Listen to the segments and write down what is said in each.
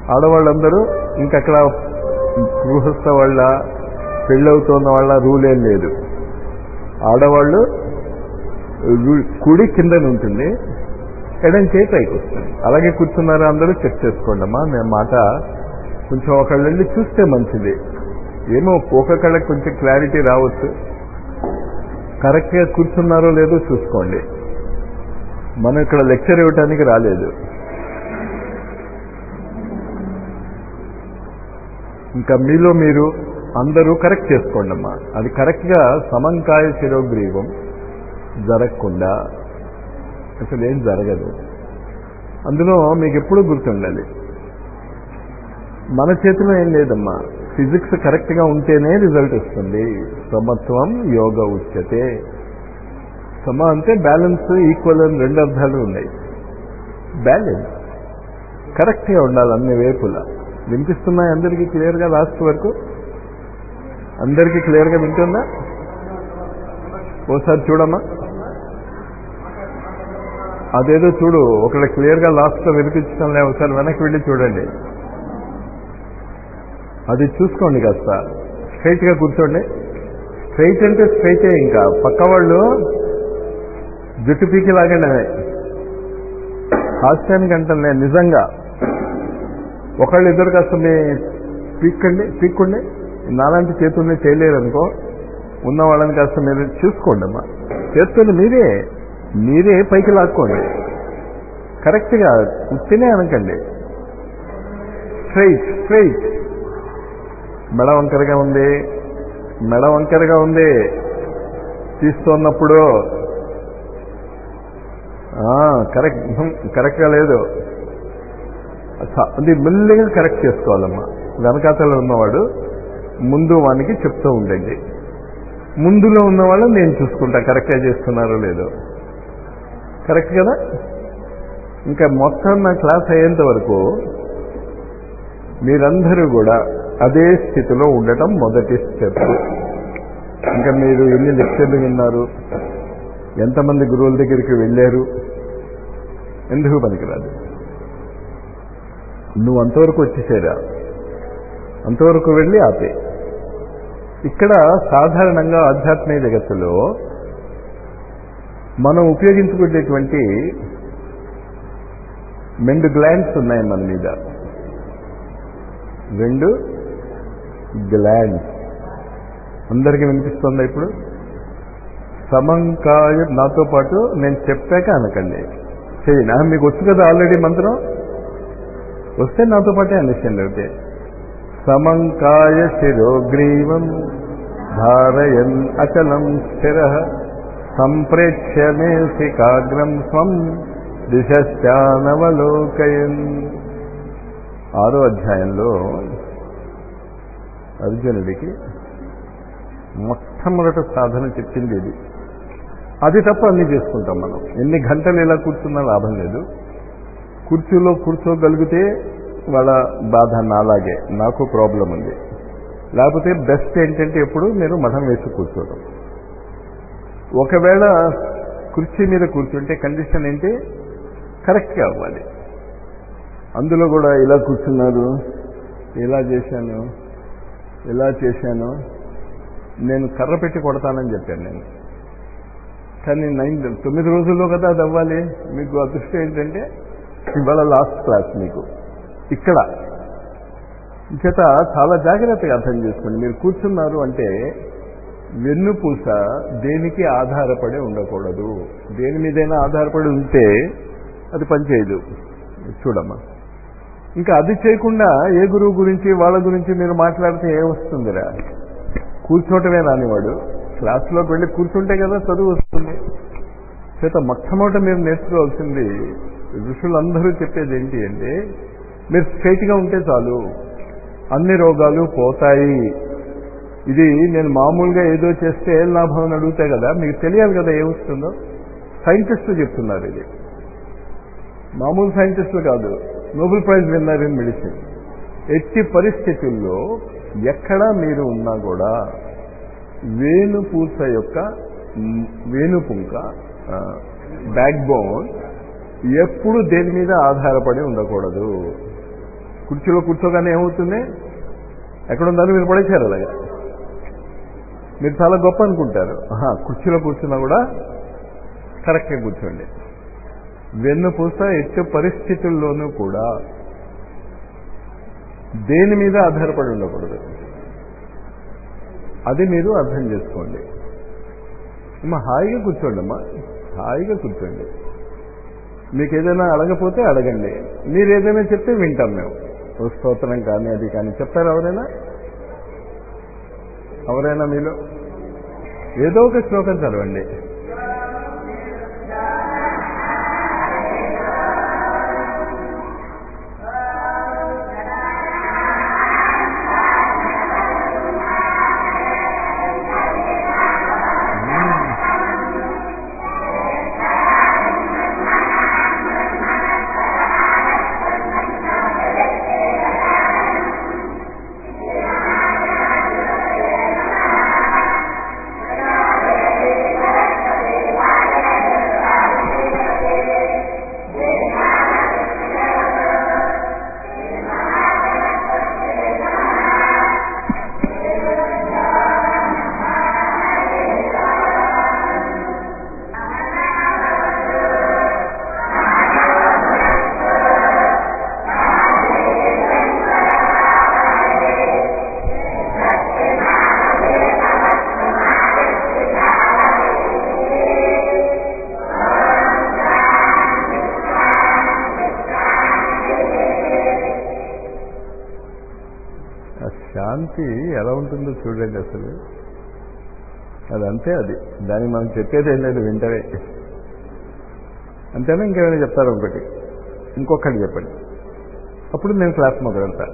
ఆడవాళ్ళందరూ ఇంకక్కడ గృహస్థ వాళ్ళ పెళ్ళవుతున్న వాళ్ళ రూల్ ఏం లేదు ఆడవాళ్ళు రు- కుడి కింద ఉంటుంది ఎడం చేయి పైకి వస్తుంది అలాగే కూర్చున్నారా అందరూ చెక్ చేసుకోండి అమ్మా నేను మాట కొంచెం ఒకళ్ళు వెళ్ళి చూస్తే మంచిది ఏమో ఒక్కొక్కళ్ళకి కొంచెం క్లారిటీ రావచ్చు కరెక్ట్గా కూర్చున్నారో లేదో చూసుకోండి మనం ఇక్కడ లెక్చర్ ఇవ్వటానికి రాలేదు ఇంకా మీలో మీరు అందరూ కరెక్ట్ చేసుకోండి అమ్మా అది కరెక్ట్గా సమంకాయ శిరోగ్రీవం జరగకుండా అసలు ఏం జరగదు అందులో మీకు ఎప్పుడూ గుర్తుండాలి మన చేతిలో ఏం లేదమ్మా ఫిజిక్స్ కరెక్ట్గా ఉంటేనే రిజల్ట్ వస్తుంది సమత్వం యోగ ఉచ్యతే సమ అంటే బ్యాలెన్స్ ఈక్వల్ అని రెండు అర్థాలు ఉన్నాయి బ్యాలెన్స్ కరెక్ట్గా ఉండాలి అన్ని వైపులా వినిపిస్తున్నాయి అందరికీ క్లియర్గా లాస్ట్ వరకు అందరికీ క్లియర్గా వింటుందా ఓసారి చూడమ్మా అదేదో చూడు ఒకళ్ళ క్లియర్గా లాస్ట్లో వినిపించడం లే ఒకసారి వెనక్కి వెళ్ళి చూడండి అది చూసుకోండి కాస్త స్ట్రైట్గా కూర్చోండి స్ట్రైట్ అంటే స్ట్రైటే ఇంకా పక్క వాళ్ళు జుట్టు పీకి లాగండి హాస్యానికి అంటాను నేను నిజంగా ఒకళ్ళు ఇద్దరు కాస్త మీ పీక్కండి పీక్కండి నాలాంటి చేతుల్ని చేయలేరు అనుకో ఉన్న వాళ్ళని కాస్త మీరు చూసుకోండి అమ్మా చేతులు మీరే మీరే పైకి లాక్కోండి కరెక్ట్గా ఉత్తినే అనకండి స్ట్రైట్ స్ట్రైట్ మెడ వంకరగా ఉంది మెడ వంకరగా ఉంది తీస్తున్నప్పుడు కరెక్ట్ కరెక్ట్గా లేదు స- అది మెల్లిగా కరెక్ట్ చేసుకోవాలమ్మా వెనకాతలో ఉన్నవాడు ముందు వానికి చెప్తూ ఉండండి ముందులో ఉన్నవాళ్ళు నేను చూసుకుంటా కరెక్ట్గా చేస్తున్నారో లేదో కరెక్ట్ కదా ఇంకా మొత్తం నా క్లాస్ అయ్యేంత వరకు మీరందరూ కూడా అదే స్థితిలో ఉండటం మొదటి స్టెప్ ఇంకా మీరు ఎన్ని లెక్చర్లు విన్నారు ఎంతమంది గురువుల దగ్గరికి వెళ్ళారు ఎందుకు పనికిరాదు నువ్వు అంతవరకు వచ్చేసేరా అంతవరకు వెళ్ళి ఆపే ఇక్కడ సాధారణంగా ఆధ్యాత్మిక జగత్తులో మనం ఉపయోగించుకునేటువంటి రెండు గ్లాండ్స్ ఉన్నాయి మన మీద రెండు గ్లాండ్స్ అందరికీ వినిపిస్తుందా ఇప్పుడు సమంకాయ నాతో పాటు నేను చెప్పాక అనకండి చేయనా మీకు వచ్చు కదా ఆల్రెడీ మంత్రం వస్తే నాతో పాటే అండర్స్టాండ్ అవుతాయి సమంకాయ శిరోగ్రీవం ధారయన్ అచలం స్థిర సంప్రేక్ష్య మేసికాగ్రం స్వం దిశానవలోకయన్ ఆరో అధ్యాయంలో అర్జునుడికి మొట్టమొదట సాధన చెప్పింది ఇది అది తప్ప అన్ని చేసుకుంటాం మనం ఎన్ని గంటలు ఇలా కూర్చున్నా లాభం లేదు కుర్చీలో కూర్చోగలిగితే వాళ్ళ బాధ నాలాగే నాకు ప్రాబ్లం ఉంది లేకపోతే బెస్ట్ ఏంటంటే ఎప్పుడు మీరు మఠం వేసి కూర్చోవడం ఒకవేళ కుర్చీ మీద కూర్చుంటే కండిషన్ ఏంటి కరెక్ట్గా అవ్వాలి అందులో కూడా ఇలా కూర్చున్నారు ఇలా చేశాను ఇలా చేశాను నేను కర్ర పెట్టి కొడతానని చెప్పాను నేను కానీ నైన్ తొమ్మిది రోజుల్లో కదా అది అవ్వాలి మీకు అదృష్టం ఏంటంటే ఇవాళ లాస్ట్ క్లాస్ మీకు ఇక్కడ చేత చాలా జాగ్రత్తగా అర్థం చేసుకోండి మీరు కూర్చున్నారు అంటే వెన్నుపూస దేనికి ఆధారపడి ఉండకూడదు దేని మీదైనా ఆధారపడి ఉంటే అది పనిచేయదు చూడమ్మా ఇంకా అది చేయకుండా ఏ గురువు గురించి వాళ్ళ గురించి మీరు మాట్లాడితే ఏమొస్తుందిరా కూర్చోవటమే రానివాడు క్లాసులోకి వెళ్ళి కూర్చుంటే కదా చదువు వస్తుంది చేత మొట్టమొదట మీరు నేర్చుకోవాల్సింది ఋషులందరూ చెప్పేది ఏంటి అంటే మీరు స్ట్రైట్గా ఉంటే చాలు అన్ని రోగాలు పోతాయి ఇది నేను మామూలుగా ఏదో చేస్తే ఏం లాభం అని అడుగుతాయి కదా మీకు తెలియాలి కదా ఏమొస్తుందో సైంటిస్టులు చెప్తున్నారు ఇది మామూలు సైంటిస్టులు కాదు Nobel prize winner in medicine ఎట్టి పరిస్థితుల్లో ఎక్కడా మీరు ఉన్నా కూడా వేణుపూస యొక్క మ్, వేణుపుంక బ్యాక్ బోన్ ఎప్పుడు దేని మీద ఆధారపడి ఉండకూడదు కుర్చీలో కూర్చోగానే ఏమవుతుంది ఎక్కడుందని మీరు పడేశారు అలాగా మీరు చాలా గొప్ప అనుకుంటారు ఆహా, కుర్చీలో కూర్చున్నా కూడా కరెక్ట్గా కూర్చోండి వెన్నుపూస ఎట్టి పరిస్థితుల్లోనూ కూడా దేని మీద ఆధారపడి ఉండకూడదు అది మీరు అర్థం చేసుకోండి అమ్మా హాయిగా కూర్చోండి అమ్మా హాయిగా కూర్చోండి మీకు ఏదైనా అడగపోతే అడగండి మీరు ఏదైనా చెప్తే వింటాం మేము ఓ స్తోత్రం కానీ అది కానీ చెప్తారు ఎవరైనా ఎవరైనా మీలో ఏదో ఒక శ్లోకం చదవండి ఆ శాంతి ఎలా ఉంటుందో చూడండి అసలు అది అంతే అది దానికి మనం చెప్పేది ఏం లేదు వింటవే అంతేనా ఇంకేమైనా చెప్తారు ఒకటి ఇంకొకటి చెప్పండి అప్పుడు నేను క్లాస్ మొదలు పెడతా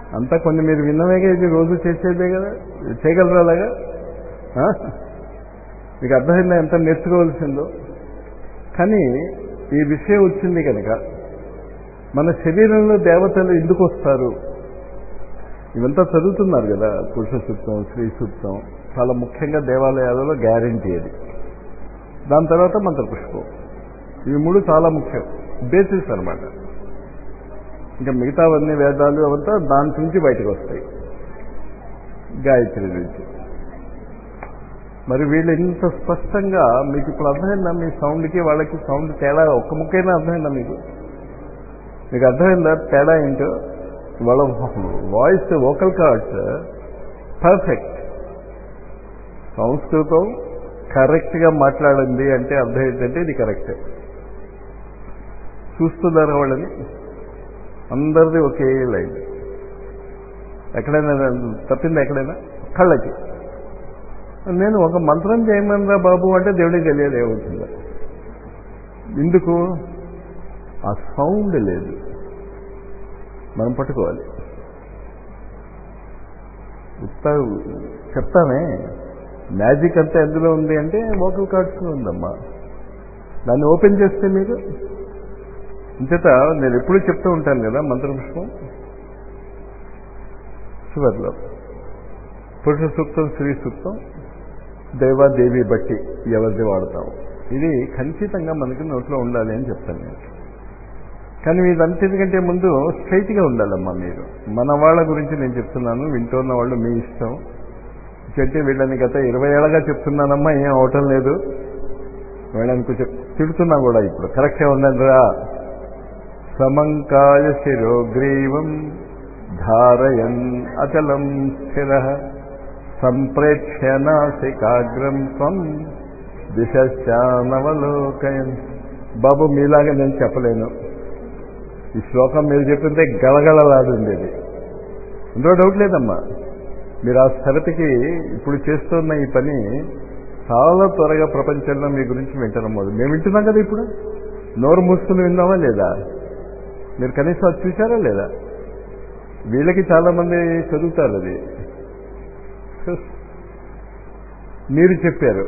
అంతా కొన్ని మీరు విన్నవేగా ఇది రోజు చేసేదే కదా చేయగలరా అలాగా ఆ? మీకు అర్థమైందా ఎంత నేర్చుకోవాల్సిందో కానీ ఈ విషయం వచ్చింది కనుక మన శరీరంలో దేవతలు ఎందుకు వస్తారు ఇవంతా చదువుతున్నారు కదా పురుష సూక్తం స్త్రీ సూక్తం చాలా ముఖ్యంగా దేవాలయాలలో గ్యారంటీ అది దాని తర్వాత మంత్రపుష్పం ఇవి మూడు చాలా ముఖ్యం బేసిస్ అన్నమాట ఇంకా మిగతావన్నీ వేదాలు అవంతా దాని నుంచి బయటకు వస్తాయి గాయత్రి నుంచి మరి వీళ్ళు ఇంత స్పష్టంగా మీకు ఇప్పుడు అర్థమైందా మీ సౌండ్కి వాళ్ళకి సౌండ్ తేడా ఒక్క ముక్కైనా అర్థమైందా మీకు మీకు అర్థమైందా తేడా ఏంటో వాళ్ళ వాయిస్ వోకల్ కార్డ్స్ పర్ఫెక్ట్ సంస్కృతం కరెక్ట్గా మాట్లాడింది అంటే అర్థం ఏంటంటే ఇది కరెక్ట్ చూస్తున్నారు వాళ్ళని అందరిది ఒకే లైన్ ఎక్కడైనా తప్పింది ఎక్కడైనా కళ్ళకి నేను ఒక మంత్రం చేయమనరా బాబు అంటే దేవుడికి తెలియదు ఏమవుతుందో ఎందుకు ఆ సౌండ్ లేదు మనం పట్టుకోవాలి ఉత్త చెప్తామే మ్యాజిక్ అంతా ఎందులో ఉంది అంటే వోకల్ కార్డ్స్ ఉందమ్మా దాన్ని ఓపెన్ చేస్తే మీరు ఇంచేత నేను ఎప్పుడూ చెప్తూ ఉంటాను కదా మంత్రపుష్పం చివరిలో పురుష సూక్తం స్త్రీ సూక్తం దేవాదేవి బట్టి ఎవరిది వాడతాం ఇది ఖచ్చితంగా మనకి నోట్లో ఉండాలి అని చెప్తాను నేను కానీ ఇదంతటికంటే ముందు స్ట్రైట్గా ఉండాలమ్మా మీరు మన వాళ్ళ గురించి నేను చెప్తున్నాను వింటున్న వాళ్ళు మీ ఇష్టం చెట్టు వీళ్ళని గత ఇరవై ఏళ్ళగా చెప్తున్నానమ్మా ఏం అవటం లేదు వీళ్ళని కొంచెం తిడుతున్నా కూడా ఇప్పుడు కరెక్టే ఉందండిరా సమంకాయ శిరోగ్రీవం ధారయన్ అచలం స్థిర సంప్రేక్ష్య నాసికాగ్రం త్వం దిశానవలోకయన్ బాబు మీలాగా నేను చెప్పలేను ఈ శ్లోకం మీరు చెప్పింటే గలగలలాడుండేది అందులో డౌట్ లేదమ్మా మీరు ఆ స్థిరతకి ఇప్పుడు చేస్తున్న ఈ పని చాలా త్వరగా ప్రపంచంలో మీ గురించి వింటున్నాం మొదలు మేము వింటున్నాం కదా ఇప్పుడు నోరు మూసుకుని విన్నామా లేదా మీరు కనీసం అది చూసారా లేదా వీళ్ళకి చాలా మంది చదువుతారు అది మీరు చెప్పారు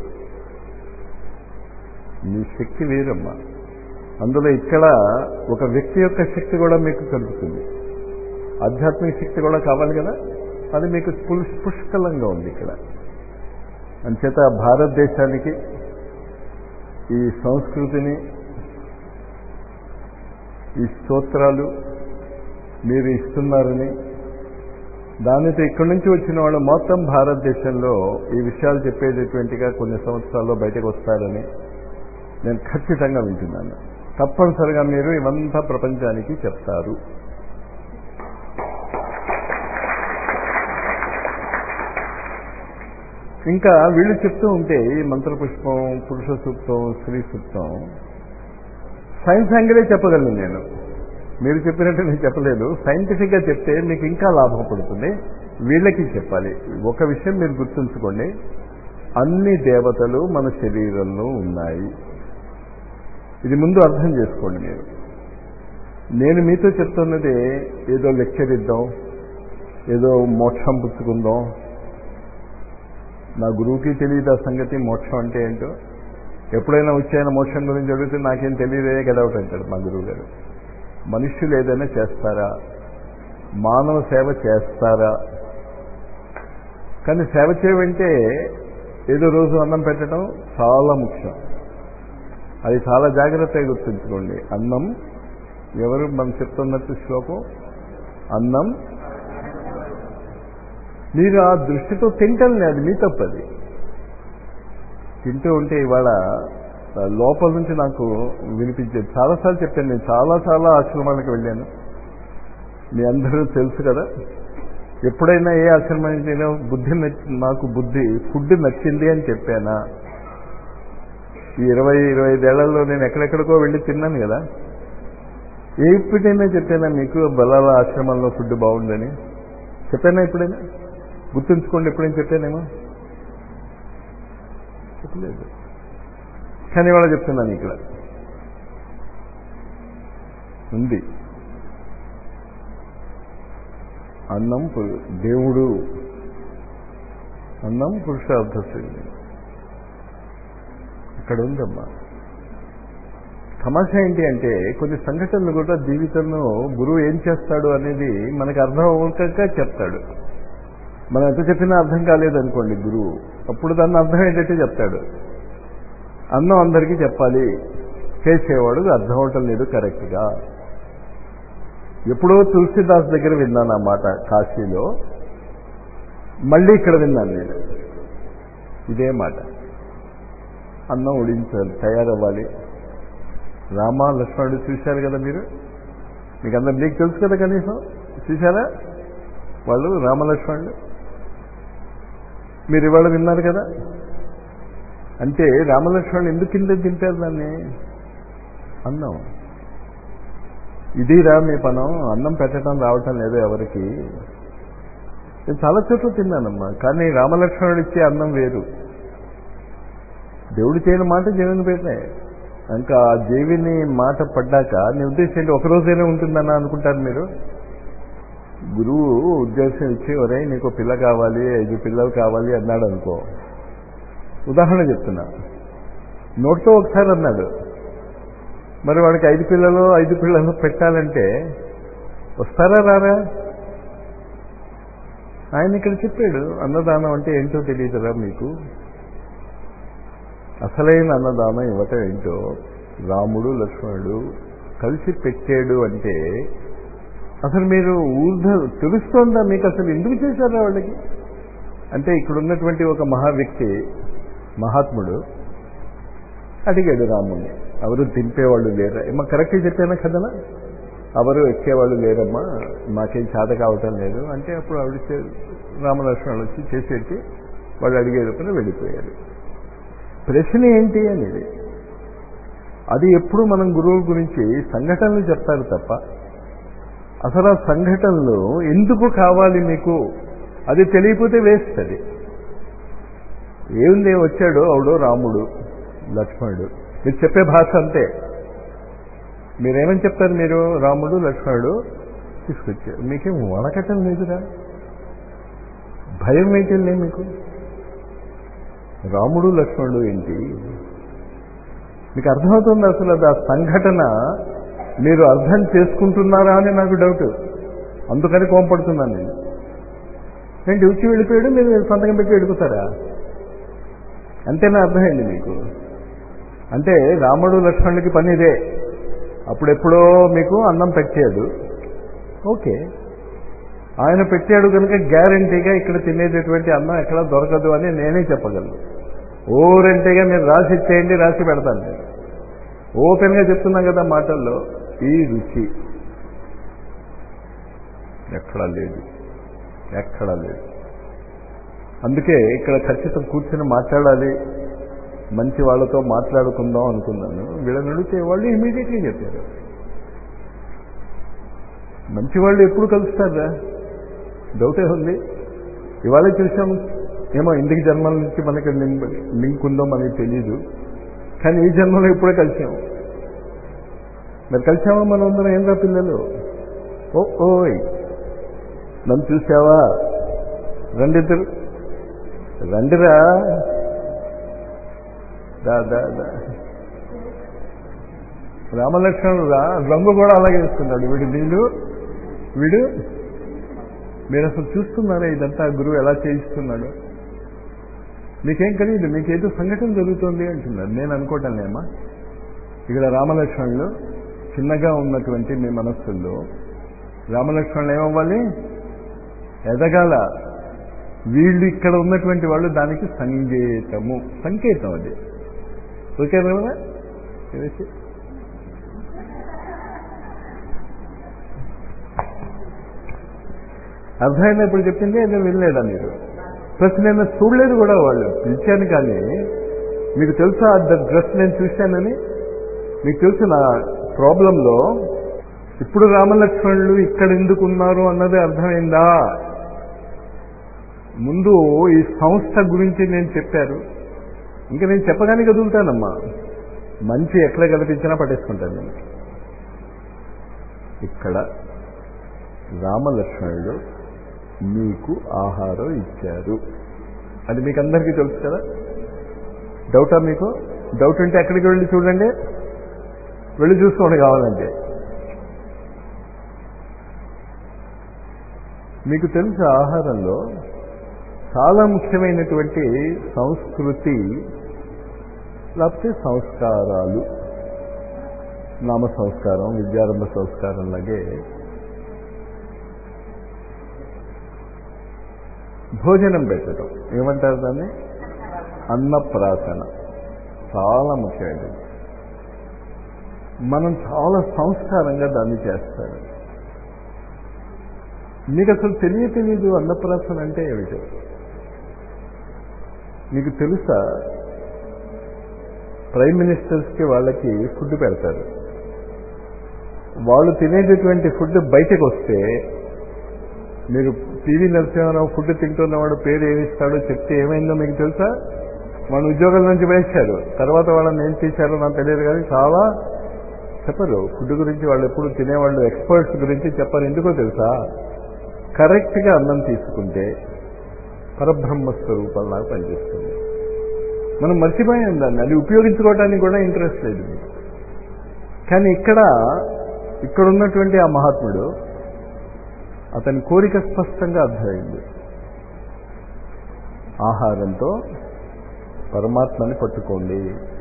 మీ శక్తి వేరమ్మా అందులో ఇక్కడ ఒక వ్యక్తి యొక్క శక్తి కూడా మీకు కలుగుతుంది ఆధ్యాత్మిక శక్తి కూడా కావాలి కదా అది మీకు పుష్ పుష్కలంగా ఉంది ఇక్కడ అంచేత భారతదేశానికి ఈ సంస్కృతిని ఈ స్తోత్రాలు మీరు ఇస్తున్నారని దానితో ఇక్కడి నుంచి వచ్చిన వాళ్ళు మొత్తం భారతదేశంలో ఈ విషయాలు చెప్పేటటువంటిగా కొన్ని సంవత్సరాల్లో బయటకు వస్తారని నేను ఖచ్చితంగా వింటున్నాను తప్పనిసరిగా మీరు ఇవంతా ప్రపంచానికి చెప్తారు ఇంకా వీళ్ళు చెప్తూ ఉంటే ఈ మంత్రపుష్పం పురుష సూక్తం స్త్రీ సూక్తం సైన్స్ యాంగిలే చెప్పగలను నేను మీరు చెప్పినట్టు నేను చెప్పలేదు సైంటిఫిక్గా చెప్తే మీకు ఇంకా లాభం పడుతుంది వీళ్ళకి చెప్పాలి ఒక విషయం మీరు గుర్తుంచుకోండి అన్ని దేవతలు మన శరీరంలో ఉన్నాయి ఇది ముందు అర్థం చేసుకోండి మీరు నేను మీతో చెప్తున్నది ఏదో లెక్చర్ ఇద్దాం ఏదో మోక్షం పుచ్చుకుందాం నా గురువుకి తెలియదు ఆ సంగతి మోక్షం అంటే ఏంటో ఎప్పుడైనా వచ్చాయన మోక్షం గురించి అడిగితే నాకేం తెలియదే గడవట్ అంటాడు మా గురువు గారు మనుష్యులు ఏదైనా చేస్తారా మానవ సేవ చేస్తారా కానీ సేవ చేయమంటే ఏదో రోజు అన్నం పెట్టడం చాలా ముఖ్యం అది చాలా జాగ్రత్తగా గుర్తుంచుకోండి అన్నం ఎవరు మనం చెప్తున్నట్టు శ్లోకం అన్నం మీరు ఆ దృష్టితో తింటం లేదు మీ తప్పది తింటూ ఉంటే ఇవాళ లోపల నుంచి నాకు వినిపించేది చాలాసార్లు చెప్పాను నేను చాలా చాలా ఆశ్రమాలకు వెళ్ళాను మీ అందరూ తెలుసు కదా ఎప్పుడైనా ఏ ఆశ్రమానికి బుద్ధి నాకు బుద్ధి ఫుడ్ నచ్చింది అని చెప్పానా ఈ ఇరవై ఇరవై ఐదేళ్లలో నేను ఎక్కడెక్కడికో వెళ్ళి తిన్నాను కదా ఏ ఇప్పుడైనా చెప్పానా మీకు బలాల ఆశ్రమంలో ఫుడ్ బాగుందని చెప్పానా ఎప్పుడైనా గుర్తుంచుకోండి ఎప్పుడైనా చెప్పానేమో చెప్పలేదు కానీ ఇవాళ చెప్తున్నాను ఇక్కడ ఉంది అన్నం పు- దేవుడు అన్నం పురుషార్థ సిద్ధి ఇక్కడ ఉందమ్మా తమాషా ఏంటి అంటే కొన్ని సంఘటనలు కూడా జీవితంలో గురువు ఏం చేస్తాడు అనేది మనకు అర్థం అవ్వక చెప్తాడు మనం ఎంత చెప్పినా అర్థం కాలేదనుకోండి గురువు అప్పుడు దాన్ని అర్థం ఏంటంటే చెప్తాడు అన్నం అందరికీ చెప్పాలి చేసేవాడు అర్థం అవటం లేదు కరెక్ట్గా ఎప్పుడో తులసిదాస్ దగ్గర విన్నాను ఆ మాట కాశీలో మళ్ళీ ఇక్కడ విన్నాను నేను ఇదే మాట అన్నం ఉడించాలి తయారవ్వాలి రామ లక్ష్మణుడు చూశారు కదా మీరు మీకు అందరు మీకు తెలుసు కదా కనీసం చూశారా వాళ్ళు రామలక్ష్మణుడు మీరు ఇవాళ విన్నారు కదా అంటే రామలక్ష్మణుడు ఎందుకు కింద దింపారు దాన్ని అన్నం ఇదిరా మీ పనం అన్నం పెట్టడం రావటం లేదు ఎవరికి నేను చాలా చోట్ల తిన్నానమ్మా కానీ రామలక్ష్మణుడు ఇచ్చే అన్నం వేరు దేవుడు చేయని మాట జీవన పెట్టే ఇంకా ఆ దేవిని మాట పడ్డాక నీ ఉద్దేశం ఏంటి ఒక రోజైనా ఉంటుందన్న అనుకుంటారు మీరు గురువు ఉద్దేశం ఇచ్చి ఒరే నీకు పిల్ల కావాలి ఐదు పిల్లలు కావాలి అన్నాడు అనుకో ఉదాహరణ చెప్తున్నా నోటితో ఒకసారి అన్నాడు మరి వాడికి ఐదు పిల్లలు ఐదు పిల్లలు పెట్టాలంటే వస్తారా రారా ఆయన ఇక్కడ చెప్పాడు అన్నదానం అంటే ఏంటో తెలియదురా మీకు అసలైన అన్నదానం ఇవ్వటం ఏంటో రాముడు లక్ష్మణుడు కలిసి పెట్టాడు అంటే అసలు మీరు ఊర్ధ తెలుస్తోందా మీకు అసలు ఎందుకు చేశారా వాళ్ళకి అంటే ఇక్కడ ఉన్నటువంటి ఒక మహా వ్యక్తి మహాత్ముడు అడిగాడు రాముడిని ఎవరు దింపేవాళ్ళు లేరా ఏమో కరెక్ట్గా చెప్పానా కదనా ఎవరు ఎక్కేవాళ్ళు లేరమ్మా మాకేం చేత కావటం లేదు అంటే అప్పుడు ఆవిడ చే- రామలక్ష్మణులు వచ్చి చేసేసి వాళ్ళు అడిగేటప్పుడు వెళ్ళిపోయారు ప్రశ్న ఏంటి అనేది అది ఎప్పుడు మనం గురువు గురించి సంఘటనలు చెప్తారు తప్ప అసలు ఆ సంఘటనలు ఎందుకు కావాలి మీకు అది తెలియకపోతే వేస్ట్ అది ఏముంది వచ్చాడు ఆవిడో రాముడు లక్ష్మణుడు మీరు చెప్పే భాష అంతే మీరేమని చెప్తారు మీరు రాముడు లక్ష్మణుడు తీసుకొచ్చారు మీకేం వణకటం లేదురా భయం ఏంటి లేదు మీకు రాముడు లక్ష్మణుడు ఏంటి మీకు అర్థమవుతుంది అసలు అది ఆ సంఘటన మీరు అర్థం చేసుకుంటున్నారా అని నాకు డౌట్ అందుకని కోంపడుతున్నాను నేను నేను వచ్చి వెళ్ళిపోయాడు మీరు సంతకం పెట్టి వెళ్ళిపోతారా అంతేనా అర్థమైంది మీకు అంటే రాముడు లక్ష్మణుడికి పని ఇదే అప్పుడెప్పుడో మీకు అన్నం పెట్టాడు ఓకే ఆయన పెట్టాడు కనుక గ్యారంటీగా ఇక్కడ తినేటటువంటి అన్నం ఎక్కడ దొరకదు అని నేనే చెప్పగలను ఓరెంటీగా మీరు రాసి ఇచ్చేయండి రాసి పెడతాను నేను ఓపెన్గా చెప్తున్నాం కదా మాటల్లో ఈ రుచి ఎక్కడా లేదు ఎక్కడా లేదు అందుకే ఇక్కడ ఖచ్చితంగా కూర్చొని మాట్లాడాలి మంచి వాళ్ళతో మాట్లాడుకుందాం అనుకున్నాను వీళ్ళని అడిగితే వాళ్ళు ఇమీడియట్గా చెప్పారు మంచి వాళ్ళు ఎప్పుడు కలుస్తారా డౌటే ఉంది ఇవాళ చూసాం ఏమో ఇంటికి జన్మల నుంచి మనకి లింక్ లింక్ ఉందో మనకి తెలియదు కానీ ఈ జన్మలో ఇప్పుడే కలిసాము మరి కలిసామా మనం అందరం ఏంరా పిల్లలు ఓ ఓయ్ నన్ను చూసావా రండిద్దరు రండిరా దా దా దా రామలక్ష్మణుడు రా రంగు కూడా అలాగే వేసుకున్నాడు వీడు నీళ్ళు వీడు మీరు అసలు చూస్తున్నారా ఇదంతా గురువు ఎలా చేయిస్తున్నాడు మీకేం తెలియదు మీకేదో సంఘటన జరుగుతుంది అంటున్నారు నేను అనుకోవటం లేమా ఇక్కడ రామలక్ష్మణులు చిన్నగా ఉన్నటువంటి మీ మనస్సుల్లో రామలక్ష్మణులు ఏమవ్వాలి ఎదగాల వీళ్ళు ఇక్కడ ఉన్నటువంటి వాళ్ళు దానికి సంకేతము సంకేతం అది ఓకే కదా తెలిసి అర్థమైందా ఇప్పుడు చెప్పింది అదే వినలేదా మీరు ప్లస్ నేను చూడలేదు కూడా వాళ్ళు పిలిచాను కానీ మీకు తెలుసా ద డ్రెస్ నేను చూశానని మీకు తెలుసు నా ప్రాబ్లంలో ఇప్పుడు రామలక్ష్మణులు ఇక్కడ ఎందుకు ఉన్నారు అన్నది అర్థమైందా ముందు ఈ సంస్థ గురించి నేను చెప్పారు ఇంకా నేను చెప్పగానే కదులుతానమ్మా మంచి ఎక్కడ కనిపించినా పట్టేసుకుంటాను నేను ఇక్కడ రామలక్ష్మణుడు మీకు ఆహారం ఇచ్చారు అది మీకు అందరికీ తెలుసు కదా డౌటా మీకు డౌట్ ఉంటే ఎక్కడికి వెళ్ళి చూడండి వెళ్ళి చూసుకోండి కావాలంటే మీకు తెలుసు ఆహారంలో చాలా ముఖ్యమైనటువంటి సంస్కృతి లేకపోతే సంస్కారాలు నామ సంస్కారం విద్యారంభ సంస్కారం లాగే భోజనం పెట్టడం ఏమంటారు దాన్ని అన్నప్రాసన చాలా ముఖ్యమైనది మనం చాలా సంస్కారంగా దాన్ని చేస్తారు మీకు అసలు తెలియ తెలియదు అన్నప్రాసన అంటే ఏమిటి మీకు తెలుసా ప్రైమ్ మినిస్టర్స్కి వాళ్ళకి ఫుడ్ పెడతారు వాళ్ళు తినేటటువంటి ఫుడ్ బయటకు వస్తే మీరు పివి నరసింహారావు ఫుడ్ తింటున్నవాడు పేరు ఏమిస్తాడో చెప్తే ఏమైందో మీకు తెలుసా మన ఉద్యోగాల నుంచి వేశారు తర్వాత వాళ్ళని ఏం తీశారో నాకు తెలియదు కానీ చాలా చెప్పరు ఫుడ్ గురించి వాళ్ళు ఎప్పుడు తినేవాళ్ళు ఎక్స్పర్ట్స్ గురించి చెప్పరు ఎందుకో తెలుసా కరెక్ట్గా అన్నం తీసుకుంటే పరబ్రహ్మ స్వరూపంలాగా పనిచేస్తుంది మనం మర్చిపోయాం దాన్ని అది ఉపయోగించుకోవడానికి కూడా ఇంట్రెస్ట్ లేదు మీకు కానీ ఇక్కడ ఇక్కడ ఉన్నటువంటి ఆ మహాత్ముడు అతని కోరిక స్పష్టంగా అర్థమైంది ఆహారంతో పరమాత్మని పట్టుకోండి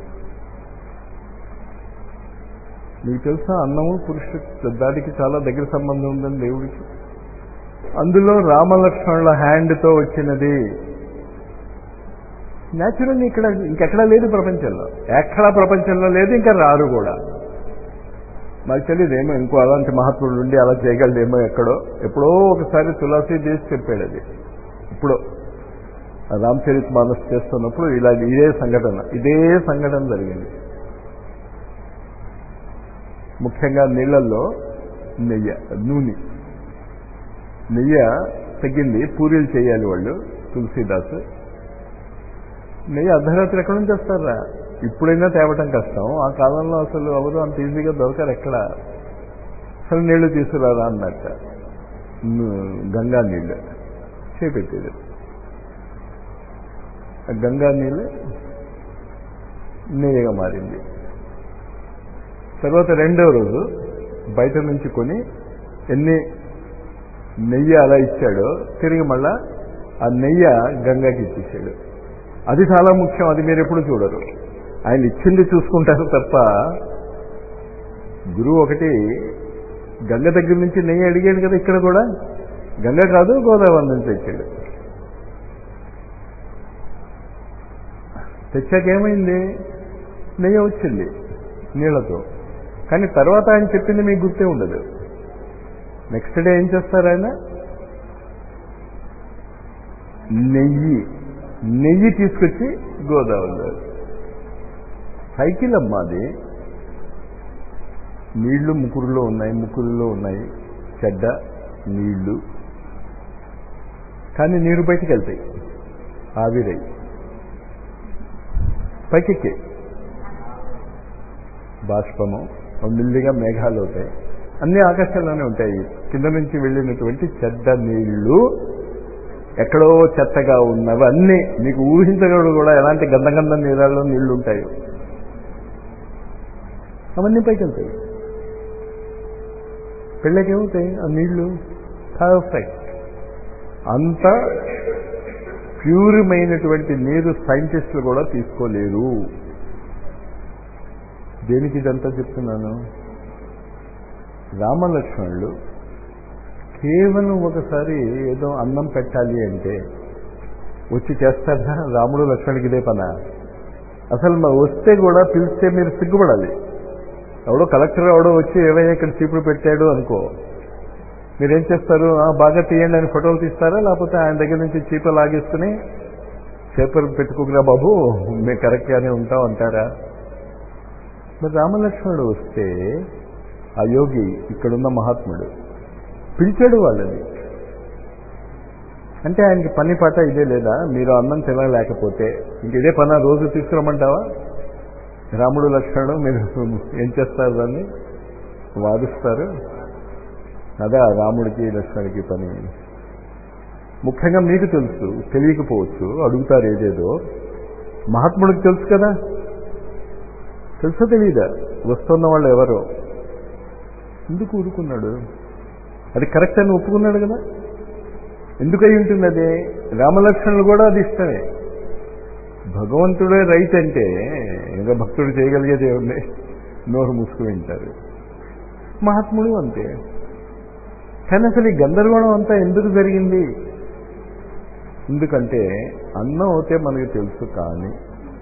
మీకు తెలుసా అన్నము పురుషుడు దానికి చాలా దగ్గర సంబంధం ఉందని దేవుడికి అందులో రామలక్ష్మణుల హ్యాండ్తో వచ్చినది న్యాచురల్లీ ఇక్కడ ఇంకెక్కడా లేదు ప్రపంచంలో ఎక్కడా ప్రపంచంలో లేదు ఇంకా రారు కూడా నాకు తెలియదేమో ఇంకో అలాంటి మహాత్ముడు ఉండి అలా చేయగలడేమో ఎక్కడో ఎప్పుడో ఒకసారి తులసి చేసి చెప్పాడు అది ఇప్పుడు రామచరిత్ మానస్ చేస్తున్నప్పుడు ఇలా ఇదే సంఘటన ఇదే సంఘటన జరిగింది ముఖ్యంగా నీళ్లలో నెయ్యి నూనె నెయ్యి తగ్గింది పూరీలు చేయాలి వాళ్ళు తులసీదాస్ నెయ్యి అర్ధరాత్రి ఎక్కడి నుంచి వస్తారా ఇప్పుడైనా తేవటం కష్టం ఆ కాలంలో అసలు ఎవరు అంత ఈజీగా దొరకరు ఎక్కడ అసలు నీళ్లు తీసుకురారా అన్నట్ట గంగా నీళ్ళు చేపెట్టేది ఆ గంగా నీళ్ళు నెయ్యగా మారింది తర్వాత రెండో రోజు బయట నుంచి కొని ఎన్ని నెయ్యి అలా ఇచ్చాడో తిరిగి మళ్ళా ఆ నెయ్యి గంగాకి ఇచ్చేసాడు అది చాలా ముఖ్యం అది మీరు ఎప్పుడు చూడరు ఆయన ఇచ్చింది చూసుకుంటారు తప్ప గురువు ఒకటి గంగ దగ్గర నుంచి నెయ్యి అడిగాడు కదా ఇక్కడ కూడా గంగ కాదు గోదావరి నుంచి తెచ్చాడు తెచ్చాక ఏమైంది నెయ్యి వచ్చింది నీళ్లతో కానీ తర్వాత ఆయన చెప్పింది మీకు గుర్తే ఉండదు నెక్స్ట్ డే ఏం చేస్తారు ఆయన నెయ్యి నెయ్యి తీసుకొచ్చి గోదావరిలో సైకిల్ అమ్మా అది నీళ్లు ముకురులో ఉన్నాయి ముకురులో ఉన్నాయి చెడ్డ నీళ్లు కానీ నీరు బయటికి వెళ్తాయి ఆవిరై పైకెక్కి బాష్పము మిల్లిగా మేఘాలు అవుతాయి అన్ని ఆకాశంలోనే ఉంటాయి కింద నుంచి వెళ్ళినటువంటి చెడ్డ నీళ్లు ఎక్కడో చెత్తగా ఉన్నవి అన్నీ మీకు ఊహించగలడు కూడా ఎలాంటి గంధగంధ నీరాల్లో నీళ్లు ఉంటాయి అవన్నీ పైకి వెళ్తాయి పెళ్ళకేమవుతాయి ఆ నీళ్లు పర్ఫెక్ట్ అంత ప్యూరమైనటువంటి నీరు సైంటిస్టులు కూడా తీసుకోలేరు దేనికి ఇదంతా చెప్తున్నాను రామలక్ష్మణులు కేవలం ఒకసారి ఏదో అన్నం పెట్టాలి అంటే వచ్చి చేస్తారా రాముడు లక్ష్మణుడికి ఇదే పన అసలు మా వస్తే కూడా పిలిస్తే మీరు సిగ్గుపడాలి ఎవడో కలెక్టర్ ఎవడో వచ్చి ఏవైనా ఇక్కడ చీపుడు పెట్టాడు అనుకో మీరేం చేస్తారు బాగా తీయండి అని ఫోటోలు తీస్తారా లేకపోతే ఆయన దగ్గర నుంచి చీప లాగేసుకుని చేపలు పెట్టుకోకురా బాబు మేము కరెక్ట్గానే ఉంటాం అంటారా మరి రామలక్ష్మణుడు వస్తే ఆ యోగి ఇక్కడున్న మహాత్ముడు పిలిచాడు వాళ్ళని అంటే ఆయనకి పని పాట ఇదే లేదా మీరు అన్నం తినలేకపోతే ఇంక ఇదే పని రోజు తీసుకురమ్మంటావా రాముడు లక్ష్మణుడు మీరు ఏం చేస్తారు దాన్ని వాదిస్తారు అదే రాముడికి లక్ష్మణుడికి పని ముఖ్యంగా మీకు తెలుసు తెలియకపోవచ్చు అడుగుతారు ఏదేదో మహాత్ముడికి తెలుసు కదా తెలుసో తెలియదా వస్తున్న వాళ్ళు ఎవరో ఎందుకు ఊరుకున్నాడు అది కరెక్ట్ అని ఒప్పుకున్నాడు కదా ఎందుకై ఉంటుంది అది రామలక్ష్మణులు కూడా అది ఇష్టమే భగవంతుడే రైట్ అంటే ఇంకా భక్తుడు చేయగలిగేది ఏముంది నోరు మూసుకు వింటారు మహాత్ముడు అంతే కానీ అసలు ఈ గందరగోళం అంతా ఎందుకు జరిగింది ఎందుకంటే అన్నం అవుతే మనకు తెలుసు కానీ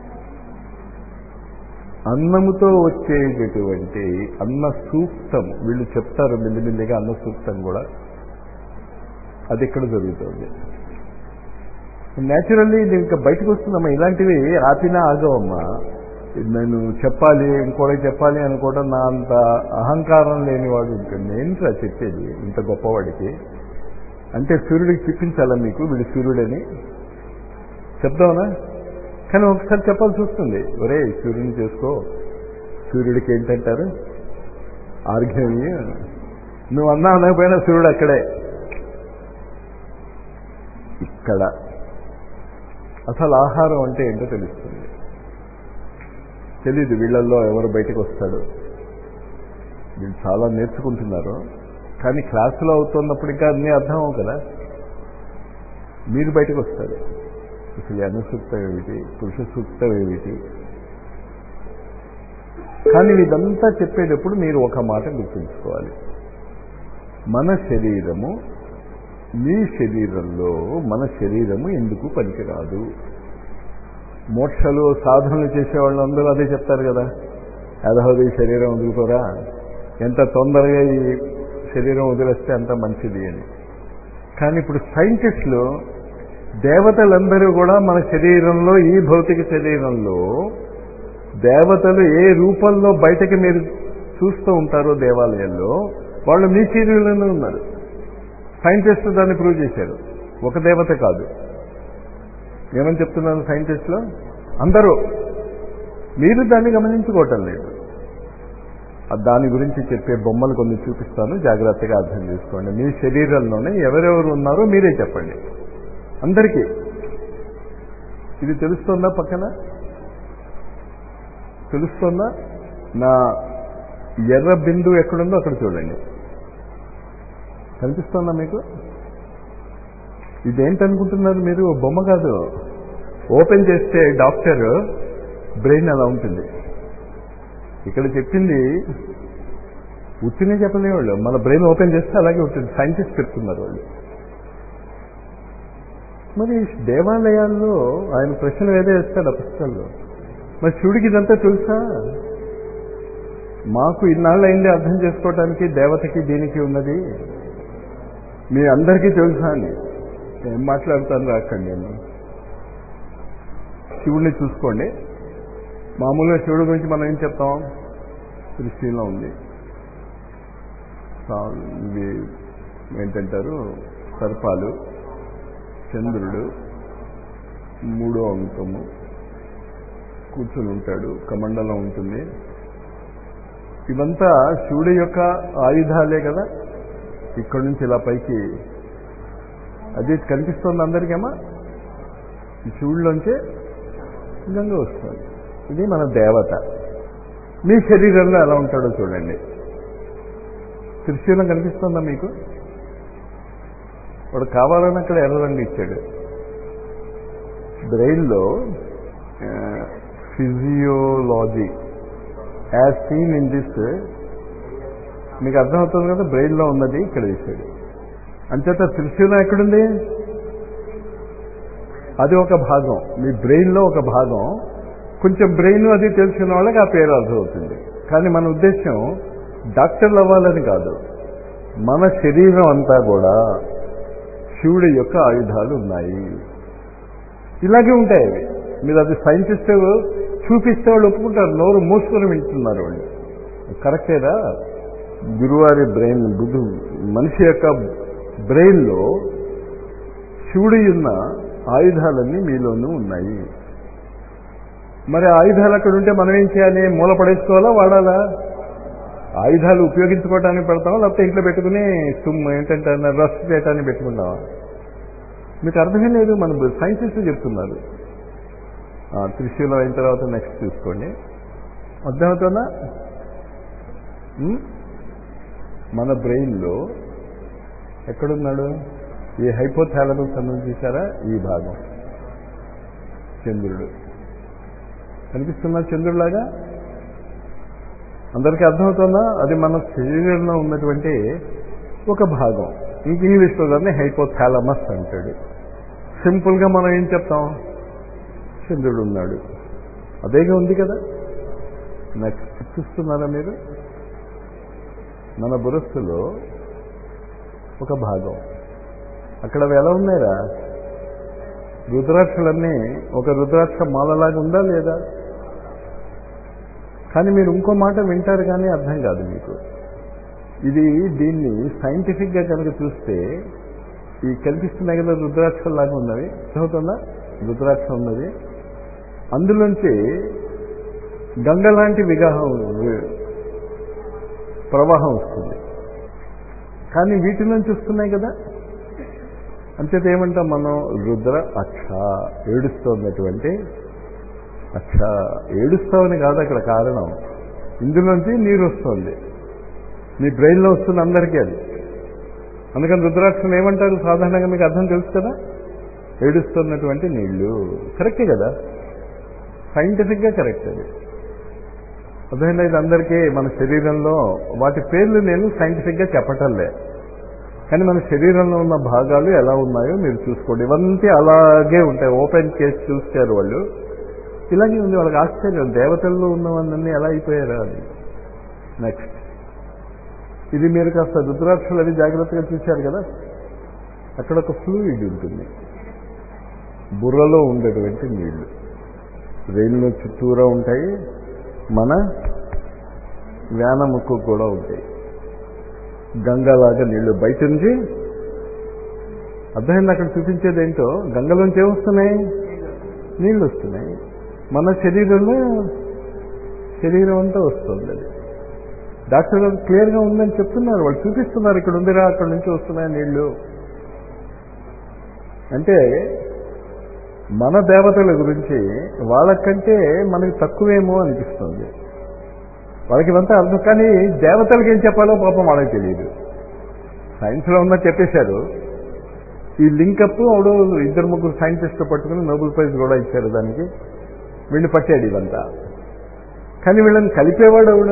అన్నముతో వచ్చేటటువంటి అన్న సూక్తం వీళ్ళు చెప్తారు మెల్లిమెల్లిగా అన్న సూక్తం కూడా అది ఇక్కడ జరుగుతుంది న్యాచురల్లీ ఇది ఇంకా బయటకు వస్తుందమ్మా ఇలాంటివి ఆపినా ఆగవమ్మా నేను చెప్పాలి ఇంకోటి చెప్పాలి అనుకోవడం నా అంత అహంకారం లేనివాడు ఉంటుంది ఏంట్రా చెప్పేది ఇంత గొప్పవాడికి అంటే సూర్యుడికి చూపించాలా మీకు వీడు సూర్యుడని చెప్దామనా కానీ ఒకసారి చెప్పాల్సి వస్తుంది ఒరే సూర్యుని చేసుకో సూర్యుడికి ఏంటంటారు ఆర్ఘ్యం నువ్వు అన్నా అనకపోయినా సూర్యుడు అక్కడే ఇక్కడ అసలు ఆహారం అంటే ఏంటో తెలుస్తుంది తెలీదు వీళ్ళల్లో ఎవరు బయటకు వస్తాడు వీళ్ళు చాలా నేర్చుకుంటున్నారు కానీ క్లాసులో అవుతున్నప్పుడు ఇంకా అన్నీ అర్థం అవ్వవు కదా మీరు బయటకు వస్తారు అసలు అనుసూక్తం ఏమిటి పురుష సూక్తం ఏమిటి కానీ ఇదంతా చెప్పేటప్పుడు మీరు ఒక మాట గుర్తుంచుకోవాలి మన శరీరము మీ శరీరంలో మన శరీరము ఎందుకు పనికిరాదు మోక్షలు సాధనలు చేసే వాళ్ళందరూ అదే చెప్తారు కదా యాదవది శరీరం వదులుకోరా ఎంత తొందరగా ఈ శరీరం వదిలేస్తే అంత మంచిది అని కానీ ఇప్పుడు సైంటిస్టులు దేవతలందరూ కూడా మన శరీరంలో ఈ భౌతిక శరీరంలో దేవతలు ఏ రూపంలో బయటకి మీరు చూస్తూ ఉంటారో దేవాలయంలో వాళ్ళు మీ శరీరంలోనే ఉన్నారు సైంటిస్టులు దాన్ని ప్రూవ్ చేశారు ఒక దేవత కాదు ఏమని చెప్తున్నారు సైంటిస్టులు అందరూ మీరు దాన్ని గమనించుకోవటం లేదు దాని గురించి చెప్పే బొమ్మలు కొన్ని చూపిస్తాను జాగ్రత్తగా అర్థం చేసుకోండి మీ శరీరంలోనే ఎవరెవరు ఉన్నారో మీరే చెప్పండి అందరికీ ఇది తెలుస్తుందా పక్కన తెలుస్తుందా నా ఎర్ర బిందు ఎక్కడుందో అక్కడ చూడండి కనిపిస్తుందా మీకు ఇదేంటనుకుంటున్నారు మీరు బొమ్మ కాదు ఓపెన్ చేస్తే డాక్టర్ బ్రెయిన్ అలా ఉంటుంది ఇక్కడ చెప్పింది ఉత్తినే చెప్పలేవాళ్ళు మన బ్రెయిన్ ఓపెన్ చేస్తే అలాగే ఉంటుంది సైంటిస్ట్ చెప్తున్నారు వాళ్ళు మరి దేవాలయాల్లో ఆయన ప్రశ్నలు ఏదో వేస్తాడు ఆ పుస్తకాల్లో మరి శివుడికి ఇదంతా తెలుసా మాకు ఇన్నాళ్ళు అయింది అర్థం చేసుకోవడానికి దేవతకి దీనికి ఉన్నది మీ అందరికీ తెలుసా అని ఏం మాట్లాడుతాను రాకండి నేను శివుడిని చూసుకోండి మామూలుగా శివుడి గురించి మనం ఏం చెప్తాం దృష్టిలో ఉంది ఇవి ఏంటంటారు సర్పాలు చంద్రుడు మూడో అంకము కూర్చుని ఉంటాడు కమండలం ఉంటుంది ఇవంతా శివుడి యొక్క ఆయుధాలే కదా ఇక్కడి నుంచి ఇలా పైకి అది కనిపిస్తుంది అందరికేమా ఈ శివుడిలోంచే గంగ వస్తుంది ఇది మన దేవత మీ శరీరంలో ఎలా ఉంటాడో చూడండి త్రిశూలం కనిపిస్తుందా మీకు వాడు కావాలని అక్కడ ఎర్ర రంగు ఇచ్చాడు బ్రెయిన్లో physiology as seen in this మీకు అర్థమవుతుంది కదా బ్రెయిన్లో ఉన్నది ఇక్కడ ఇచ్చాడు అంచేత త్రిశూలం ఎక్కడుంది అది ఒక భాగం మీ బ్రెయిన్లో ఒక భాగం కొంచెం బ్రెయిన్ అది తెలిసిన వాళ్ళకి ఆ పేరు అర్థమవుతుంది కానీ మన ఉద్దేశం డాక్టర్లు అవ్వాలని కాదు మన శరీరం అంతా కూడా శివుడి యొక్క ఆయుధాలు ఉన్నాయి ఇలాగే ఉంటాయి అవి మీరు అది సైంటిస్ట్ చూపిస్తే వాళ్ళు ఒప్పుకుంటారు నోరు మూసుకొని వింటున్నారు వాళ్ళు కరెక్టేదా గురువారి బ్రెయిన్ బుద్ధు మనిషి యొక్క బ్రెయిన్లో శివుడి ఉన్న ఆయుధాలన్నీ మీలోనూ ఉన్నాయి మరి ఆయుధాలు అక్కడ ఉంటే మనం ఏం చేయాలి మూల పడేసుకోవాలా వాడాలా ఆయుధాలు ఉపయోగించుకోవడానికి పెడతామా లేకపోతే ఇంట్లో పెట్టుకుని సుమ్ ఏంటంటే రస్ట్ చేయటానికి పెట్టుకుంటామా మీకు అర్థమే లేదు మన సైంటిస్టులు చెప్తున్నారు ఆ, త్రిశూలం అయిన తర్వాత నెక్స్ట్ చూసుకోండి అర్థమవుతుందా ఉమ్? మన బ్రెయిన్లో ఎక్కడున్నాడు ఈ హైపోథాలమస్ అన్నది చూసారా ఈ భాగం చంద్రుడు కనిపిస్తున్నా చంద్రుడిలాగా అందరికీ అర్థమవుతుందా అది మన శరీరంలో ఉన్నటువంటి ఒక భాగం ఇంక ఇంగ్లీష్లో దాన్ని హైపోథాలమస్ అంటాడు సింపుల్గా మనం ఏం చెప్తాం చంద్రుడు ఉన్నాడు అదేగా ఉంది కదా నెక్స్ట్ చూస్తున్నారా మీరు మన బురస్సులో ఒక భాగం అక్కడ అవి ఎలా ఉన్నాయిరా రుద్రాక్షలన్నీ ఒక రుద్రాక్ష మాలలాగా ఉందా లేదా కానీ మీరు ఇంకో మాట వింటారు కానీ అర్థం కాదు మీకు ఇది దీన్ని సైంటిఫిక్గా కనుక చూస్తే ఈ కనిపిస్తున్నాయి కదా రుద్రాక్షలాగా ఉన్నవి చదువుతుందా రుద్రాక్ష ఉన్నది అందులోంచి గంగ లాంటి విగాహం ప్రవాహం వస్తుంది కానీ వీటి నుంచి వస్తున్నాయి కదా అంచేత ఏమంటాం మనం రుద్ర అక్ష ఏడుస్తున్నటువంటి అక్ష ఏడుస్తామని కాదు అక్కడ కారణం ఇందులోంచి నీరు వస్తుంది మీ బ్రెయిన్లో వస్తుంది అందరికీ అది అందుకని రుద్రాక్షం ఏమంటారు సాధారణంగా మీకు అర్థం తెలుసు కదా ఏడుస్తున్నటువంటి నీళ్లు కరెక్టే కదా సైంటిఫిక్గా కరెక్ట్ అది అర్థమైందా ఇది అందరికీ మన శరీరంలో వాటి పేర్లు నేను సైంటిఫిక్గా చెప్పటంలే కానీ మన శరీరంలో ఉన్న భాగాలు ఎలా ఉన్నాయో మీరు చూసుకోండి ఇవంతా అలాగే ఉంటాయి ఓపెన్ కేస్ చూస్తారు వాళ్ళు ఇలాగే ఉంది వాళ్ళకి ఆశ్చర్యం దేవతల్లో ఉన్నవన్నీ ఎలా అయిపోయారా అది నెక్స్ట్ ఇది మీరు కాస్త రుద్రాక్షలు అవి జాగ్రత్తగా చూశారు కదా అక్కడ ఒక ఫ్లూయిడ్ ఉంటుంది బుర్రలో ఉండేటువంటి నీళ్లు రైల్లో చుట్టూరా ఉంటాయి మన వ్యాన ముక్కు కూడా ఉంటాయి గంగలాగా నీళ్లు బయట నుంచి అర్థమైంది అక్కడ చూపించేది ఏంటో గంగలోంచి ఏమొస్తున్నాయి నీళ్లు వస్తున్నాయి మన శరీరంలో శరీరం అంతా వస్తుంది అది డాక్టర్ గారు క్లియర్గా ఉందని చెప్తున్నారు వాళ్ళు చూపిస్తున్నారు ఇక్కడ ఉందిరా అక్కడ నుంచి వస్తున్నాయి నీళ్లు అంటే మన దేవతల గురించి వాళ్ళకంటే మనకి తక్కువేమో అనిపిస్తుంది వాళ్ళకి ఇవంతా అర్థం కానీ దేవతలకి ఏం చెప్పాలో పాపం వాళ్ళకి తెలియదు సైన్స్లో ఉన్న చెప్పేశారు ఈ లింకప్ ఆవిడ ఇద్దరు ముగ్గురు సైంటిస్టులు పట్టుకుని నోబెల్ ప్రైజ్ కూడా ఇచ్చారు దానికి వీళ్ళు పట్టాడు ఇదంతా కానీ వీళ్ళని కలిపేవాడు ఎవడు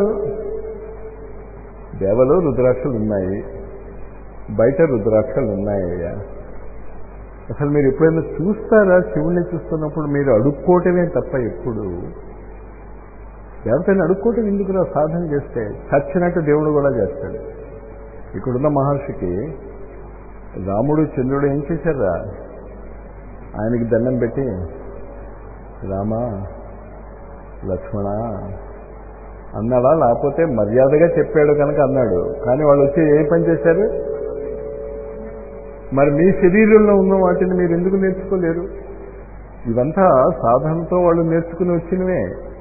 దేవలో రుద్రాక్షలు ఉన్నాయి బయట రుద్రాక్షలు ఉన్నాయ్యా అసలు మీరు ఎప్పుడైనా చూస్తారా శివుణ్ణి చూస్తున్నప్పుడు మీరు అడుక్కోవటమే తప్ప ఎప్పుడు దేవతని అడుక్కోవటం ఎందుకురా సాధన చేస్తే చచ్చినట్టు దేవుడు కూడా చేస్తాడు ఇక్కడున్న మహర్షికి రాముడు చంద్రుడు ఏం చేశారా ఆయనకి దండం పెట్టి రామ లక్ష్మణ అన్నాడా లేకపోతే మర్యాదగా చెప్పాడు కనుక అన్నాడు కానీ వాళ్ళు వచ్చి ఏ పని చేశారు మరి మీ శరీరంలో ఉన్న వాటిని మీరు ఎందుకు నేర్చుకోలేరు ఇవంతా సాధనతో వాళ్ళు నేర్చుకుని వచ్చినవే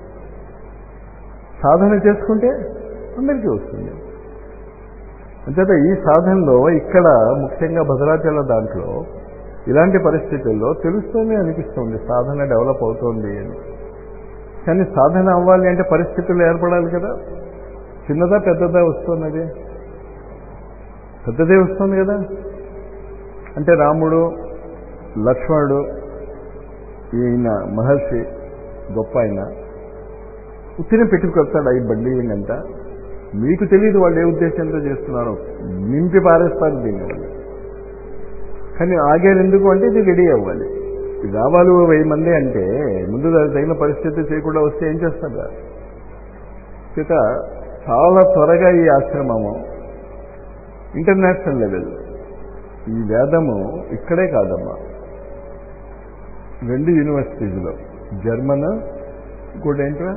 సాధన చేసుకుంటే అందరికీ వస్తుంది అంచేత ఈ సాధనలో ఇక్కడ ముఖ్యంగా భద్రాచల దాంట్లో ఇలాంటి పరిస్థితుల్లో తెలుస్తూనే అనిపిస్తుంది సాధన డెవలప్ అవుతోంది అని కానీ సాధన అవ్వాలి అంటే పరిస్థితులు ఏర్పడాలి కదా చిన్నదా పెద్దదా వస్తున్నది పెద్దదే వస్తుంది కదా అంటే రాముడు లక్ష్మణుడు ఈయన మహర్షి గొప్ప ఆయన ఉత్తిన పెట్టుకొస్తాడు అయి బండి అంట మీకు తెలియదు వాళ్ళు ఏ ఉద్దేశంతో చేస్తున్నారో నింపి పారేస్తారు దీన్ని వాళ్ళు కానీ ఆగేది ఎందుకు అంటే ఇది రెడీ అవ్వాలి రావాలి ఓ వెయ్యి మంది అంటే ముందు దానికి తగిన పరిస్థితి చేయకుండా వస్తే ఏం చేస్తారా చేత చాలా త్వరగా ఈ ఆశ్రమము ఇంటర్నేషనల్ లెవెల్ ఈ వేదము ఇక్కడే కాదమ్మా రెండు యూనివర్సిటీస్లో జర్మన్ ఇంకోటి ఏంటో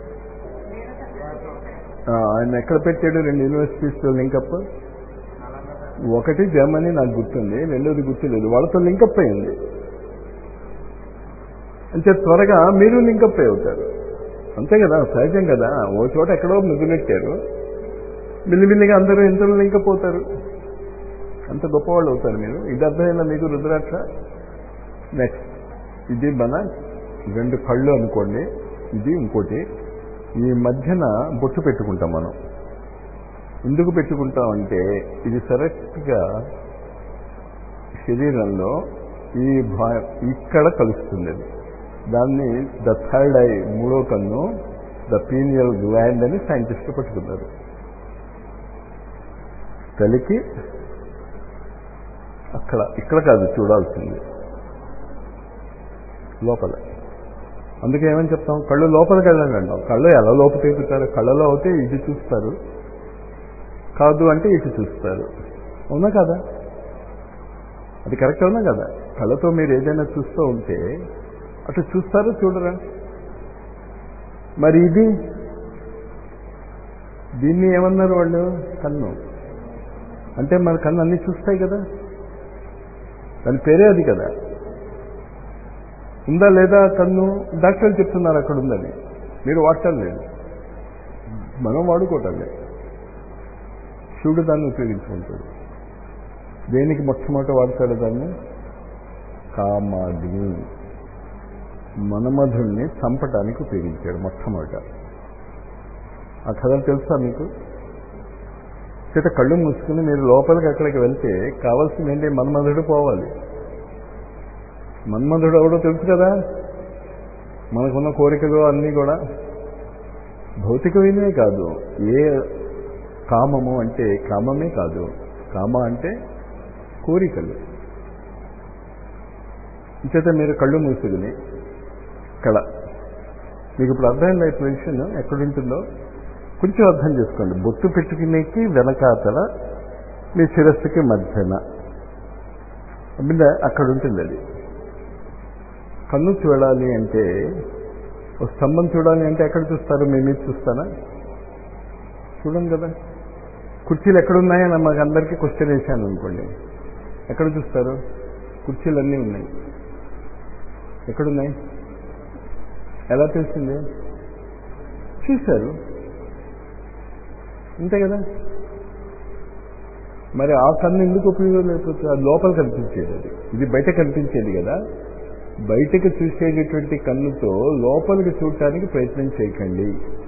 ఆయన ఎక్కడ పెట్టాడు రెండు యూనివర్సిటీస్లో లింకప్ ఒకటి జర్మనీ నాకు గుర్తుంది రెండోది గుర్తులేదు వాళ్ళతో లింకప్ అయింది అంటే త్వరగా మీరు లింకప్ అవుతారు అంతే కదా సహజం కదా ఓ చోట ఎక్కడో మొదలెట్టారు మిల్లిమిల్లిగా అందరూ ఎంతలో లింకప్ అవుతారు అంత గొప్పవాళ్ళు అవుతారు మీరు ఇది అర్థమైందా మీకు రుద్రాక్ష నెక్స్ట్ ఇది మన రెండు కళ్ళు అనుకోండి ఇది ఇంకోటి ఈ మధ్యన బొట్టు పెట్టుకుంటాం మనం ఎందుకు పెట్టుకుంటాం అంటే ఇది కరెక్ట్గా శరీరంలో ఈ భా ఇక్కడ కలుస్తుంది అది దాన్ని ద థర్డ్ ఐ మూడో కన్ను ద పీనియల్ గ్లాండ్ అని సైంటిస్టులు పట్టుకున్నారు తలికి అక్కడ ఇక్కడ కాదు చూడాల్సింది లోపల అందుకే ఏమని చెప్తాం కళ్ళు లోపలికి వెళ్ళండి అంటాం కళ్ళు ఎలా లోపు తీపుతారు కళ్ళలో అయితే ఇటు చూస్తారు కాదు అంటే ఇటు చూస్తారు అవునా కదా అది కరెక్ట్ అవునా కదా కళ్ళతో మీరు ఏదైనా చూస్తూ ఉంటే అటు చూస్తారో చూడరా మరి ఇది దీన్ని ఏమన్నారు వాళ్ళు కన్ను అంటే మన కన్ను అన్ని చూస్తాయి కదా దాని పేరే అది కదా ఉందా లేదా కన్ను డాక్టర్లు చెప్తున్నారు అక్కడ ఉందని మీరు వాడటం లేదు మనం వాడుకోవటం లేదు శివుడు దాన్ని ఉపయోగించుకుంటాడు దేనికి మొట్టమొదట వాడతాడు దాన్ని కామాగ్ని మన్మధుణ్ణి చంపటానికి ఉపయోగించాడు మొట్టమొదట ఆ కథలు తెలుసా మీకు చేత కళ్ళు మూసుకుని మీరు లోపలికి అక్కడికి వెళ్తే కావాల్సింది ఏంటి మన్మధుడు పోవాలి మన్మధుడు ఎవడో తెలుసు కదా మనకున్న కోరికలు అన్నీ కూడా భౌతికమైనవే కాదు ఏ కామము అంటే కామమే కాదు కామ అంటే కోరికలు చేత మీరు కళ్ళు మూసుకుని ఇక్కడ మీకు ఇప్పుడు అర్థమైంది ఈ పొజిషన్ ఎక్కడుంటుందో కొంచెం అర్థం చేసుకోండి బొట్టు పెట్టుకునేకి వెనకాతల మీ శిరస్సుకి మధ్యన మీద అక్కడ ఉంటుంది అది కన్ను చూడాలి అంటే ఒక స్తంభం చూడాలి అంటే ఎక్కడ చూస్తారు మీ మీద చూస్తారా చూడం కదా కుర్చీలు ఎక్కడున్నాయని మాకు అందరికీ క్వశ్చన్ వేశాను అనుకోండి ఎక్కడ చూస్తారు కుర్చీలు అన్నీ ఉన్నాయి ఎక్కడున్నాయి ఎలా తెలిసింది చూశారు అంతే కదా మరి ఆ కన్ను ఎందుకు ఉపయోగం లేకపోతే అది లోపల కనిపించేది అది ఇది బయట కనిపించేది కదా బయటకు చూసేటటువంటి కన్నుతో లోపలికి చూడటానికి ప్రయత్నం చేయకండి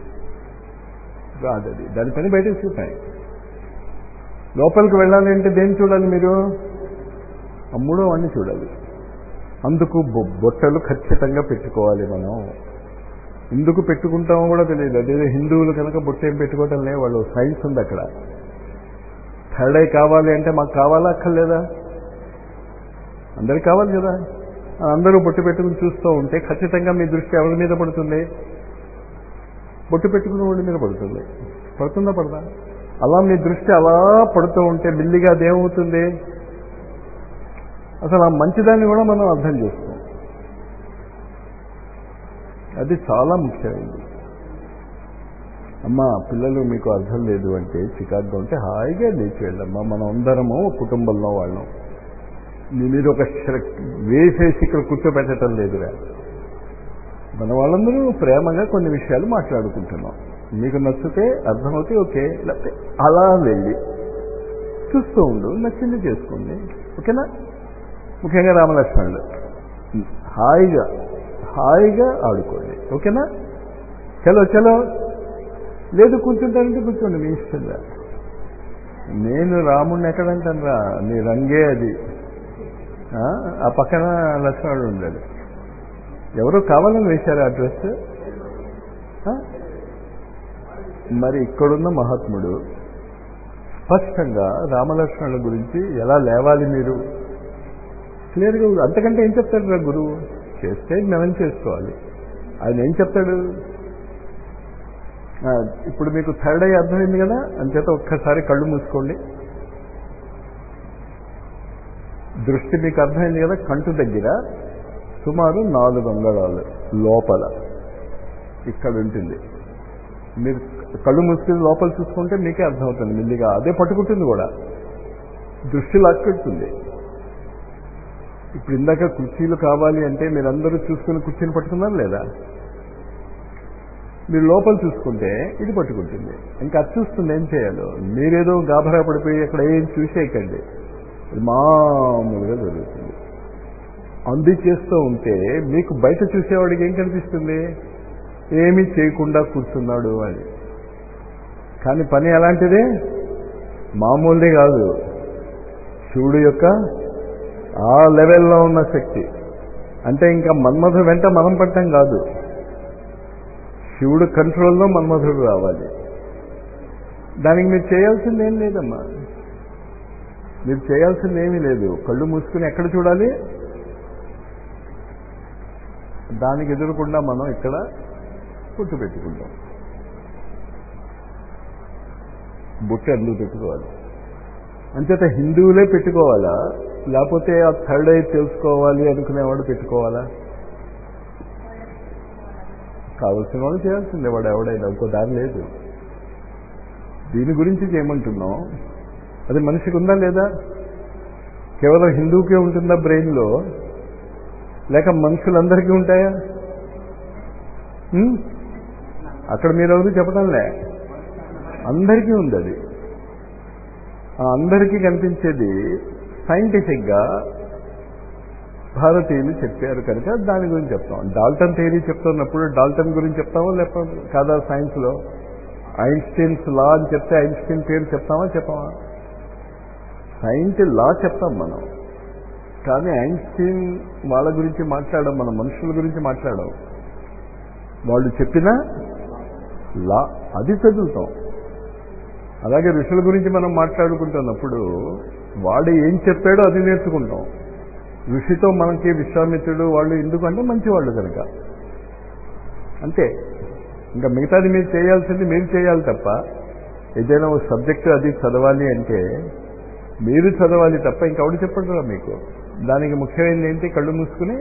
రాదది దాని పని బయటకు చూపాయి లోపలికి వెళ్ళాలి అంటే దేన్ని చూడాలి మీరు ఆ మూడో వాడిని చూడాలి అందుకు బొట్టలు ఖచ్చితంగా పెట్టుకోవాలి మనం ఎందుకు పెట్టుకుంటామో కూడా తెలియదు అదే హిందువులు కనుక బొట్టు ఏం పెట్టుకోవటం లే వాళ్ళు సైన్స్ ఉంది అక్కడ థర్డ్ ఐ కావాలి అంటే మాకు కావాలా అక్కర్లేదా అందరికి కావాలి కదా అందరూ బొట్టు పెట్టుకుని చూస్తూ ఉంటే ఖచ్చితంగా మీ దృష్టి ఎవరి మీద పడుతుంది బొట్టు పెట్టుకున్న వాడి మీద పడుతుంది పడుతుందా పడదా అలా మీ దృష్టి అలా పడుతూ ఉంటే బిల్లిగా అదేమవుతుంది అసలు ఆ మంచిదాన్ని కూడా మనం అర్థం చేసుకోం అది చాలా ముఖ్యమైనది అమ్మా పిల్లలు మీకు అర్థం లేదు అంటే చికాగ్గా ఉంటే హాయిగా లేచి వెళ్ళమ్మా మనం అందరము కుటుంబంలో వాళ్ళం నీ మీద ఒక వేసేసి ఇక్కడ కూర్చోబెట్టడం లేదురా మన వాళ్ళందరూ ప్రేమగా కొన్ని విషయాలు మాట్లాడుకుంటున్నాం మీకు నచ్చితే అర్థమవుతే ఓకే లేకపోతే అలా వెళ్ళి చూస్తూ ఉండు నచ్చింది చేసుకోండి ఓకేనా ముఖ్యంగా రామలక్ష్మణుడు హాయిగా హాయిగా ఆడుకోండి ఓకేనా చలో చలో లేదు కూర్చుంటారంటే కూర్చోండి మీ ఇష్టంగా నేను రాముడిని ఎక్కడంటాను రా నీ రంగే అది ఆ పక్కన లక్ష్మణుడు ఉండాలి ఎవరో కావాలని వేశారు ఆ డ్రెస్ మరి ఇక్కడున్న మహాత్ముడు స్పష్టంగా రామలక్ష్మణుల గురించి ఎలా లేవాలి మీరు క్లియర్గా అంతకంటే ఏం చెప్తాడు రా గురువు చేస్తే మేము చేసుకోవాలి ఆయన ఏం చెప్తాడు ఇప్పుడు మీకు థర్డ్ ఐ అర్థమైంది కదా అంచేత ఒక్కసారి కళ్ళు మూసుకోండి దృష్టి మీకు అర్థమైంది కదా కంటు దగ్గర సుమారు నాలుగు అంగళాలు లోపల ఇక్కడ ఉంటుంది మీరు కళ్ళు మూసుకుని లోపల చూసుకుంటే మీకే అర్థమవుతుంది మెల్లిగా అదే పట్టుకుంటుంది కూడా దృష్టి లాక్కెడుతుంది ఇప్పుడు ఇందాక కుర్చీలు కావాలి అంటే మీరందరూ చూసుకుని కుర్చీని పట్టుకున్నారు లేదా మీరు లోపల చూసుకుంటే ఇది పట్టుకుంటుంది ఇంకా అది చూస్తుంది ఏం చేయాలో మీరేదో గాభరా పడిపోయి అక్కడ ఏం చూసేయకండి ఇది మామూలుగా జరుగుతుంది అంది చేస్తూ ఉంటే మీకు బయట చూసేవాడికి ఏం కనిపిస్తుంది ఏమీ చేయకుండా కూర్చున్నాడు అని కానీ పని ఎలాంటిదే మామూలుది కాదు శివుడు యొక్క ఆ లెవెల్లో ఉన్న శక్తి అంటే ఇంకా మన్మధు వెంట మనం పట్టం కాదు శివుడు కంట్రోల్లో మన్మధుడు రావాలి దానికి మీరు చేయాల్సింది ఏం లేదమ్మా మీరు చేయాల్సింది ఏమీ లేదు కళ్ళు మూసుకుని ఎక్కడ చూడాలి దానికి ఎదురకుండా మనం ఇక్కడ పుట్టు పెట్టుకుంటాం బుట్ట ఎందుకు పెట్టుకోవాలి అంచేత హిందువులే పెట్టుకోవాలా లేకపోతే ఆ థర్డ్ ఐ తెలుసుకోవాలి అనుకునేవాడు పెట్టుకోవాలా కావలసిన వాళ్ళు చేయాల్సిందే వాడు ఎవడైనా ఇంకో దారి లేదు దీని గురించి చేయమంటున్నాం అది మనిషికి ఉందా లేదా కేవలం హిందువుకే ఉంటుందా బ్రెయిన్లో లేక మనుషులందరికీ ఉంటాయా ఉమ్? అక్కడ మీరు ఎవరు చెప్పడంలే అందరికీ ఉంది అది ఆ అందరికీ కనిపించేది సైంటిఫిక్గా భారతీయులు చెప్పారు కనుక దాని గురించి చెప్తాం డాల్టన్ థియరీ చెప్తున్నప్పుడు డాల్టన్ గురించి చెప్తామా లేక కాదా సైన్స్లో ఐన్స్టీన్స్ లా అని చెప్తే ఐన్స్టీన్ పేరు చెప్తామా చెప్పమా సైన్స్ లా చెప్తాం మనం కానీ ఐన్స్టీన్ వాళ్ళ గురించి మాట్లాడడం మన మనుషుల గురించి మాట్లాడడం వాళ్ళు చెప్పిన లా అది చదువుతాం అలాగే ఋషుల గురించి మనం మాట్లాడుకుంటున్నప్పుడు వాడు ఏం చెప్పాడో అది నేర్చుకుంటాం ఋషితో మనకి విశ్వామిత్రుడు వాళ్ళు ఎందుకంటే మంచివాళ్ళు కనుక అంతే ఇంకా మిగతాది మీరు చేయాల్సింది మీరు చేయాలి తప్ప ఏదైనా ఒక సబ్జెక్టు అది చదవాలి అంటే మీరు చదవాలి తప్ప ఇంకెవడు చెప్పడరా మీకు దానికి ముఖ్యమైనది ఏంటి కళ్ళు మూసుకుని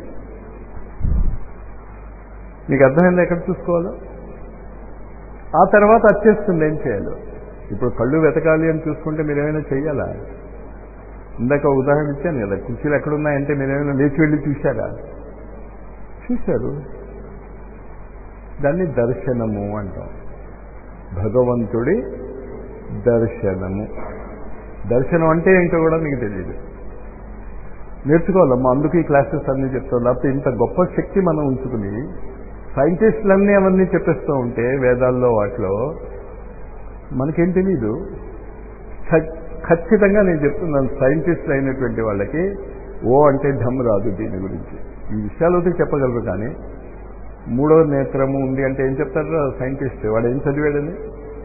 మీకు అర్థమైంది ఎక్కడ చూసుకోవాలో ఆ తర్వాత వచ్చేస్తుంది ఏం చేయాలో ఇప్పుడు కళ్ళు వెతకాలి అని చూసుకుంటే మీరు ఏమైనా చెయ్యాలా ఇందాక ఒక ఉదాహరణ ఇచ్చాను కదా కుర్చీలు ఎక్కడున్నాయంటే మీరు ఏమైనా లేచి వెళ్ళి చూశారా చూశారు దాన్ని దర్శనము అంటాం భగవంతుడి దర్శనము దర్శనం అంటే ఏంటో కూడా మీకు తెలియదు నేర్చుకోవాలమ్మా అందుకు ఈ క్లాసెస్ అన్నీ చెప్తాం లేకపోతే ఇంత గొప్ప శక్తి మనం ఉంచుకుని సైంటిస్టులన్నీ అవన్నీ చెప్పేస్తూ ఉంటే వేదాల్లో వాటిలో మనకేం తెలీదు ఖచ్చితంగా నేను చెప్తున్నాను సైంటిస్టులు అయినటువంటి వాళ్ళకి ఓ అంటే ఢమ్ రాదు దీని గురించి ఈ విషయాలతో చెప్పగలరు కానీ మూడో నేత్రము ఉంది అంటే ఏం చెప్తారు సైంటిస్ట్ వాడు ఏం చదివాడని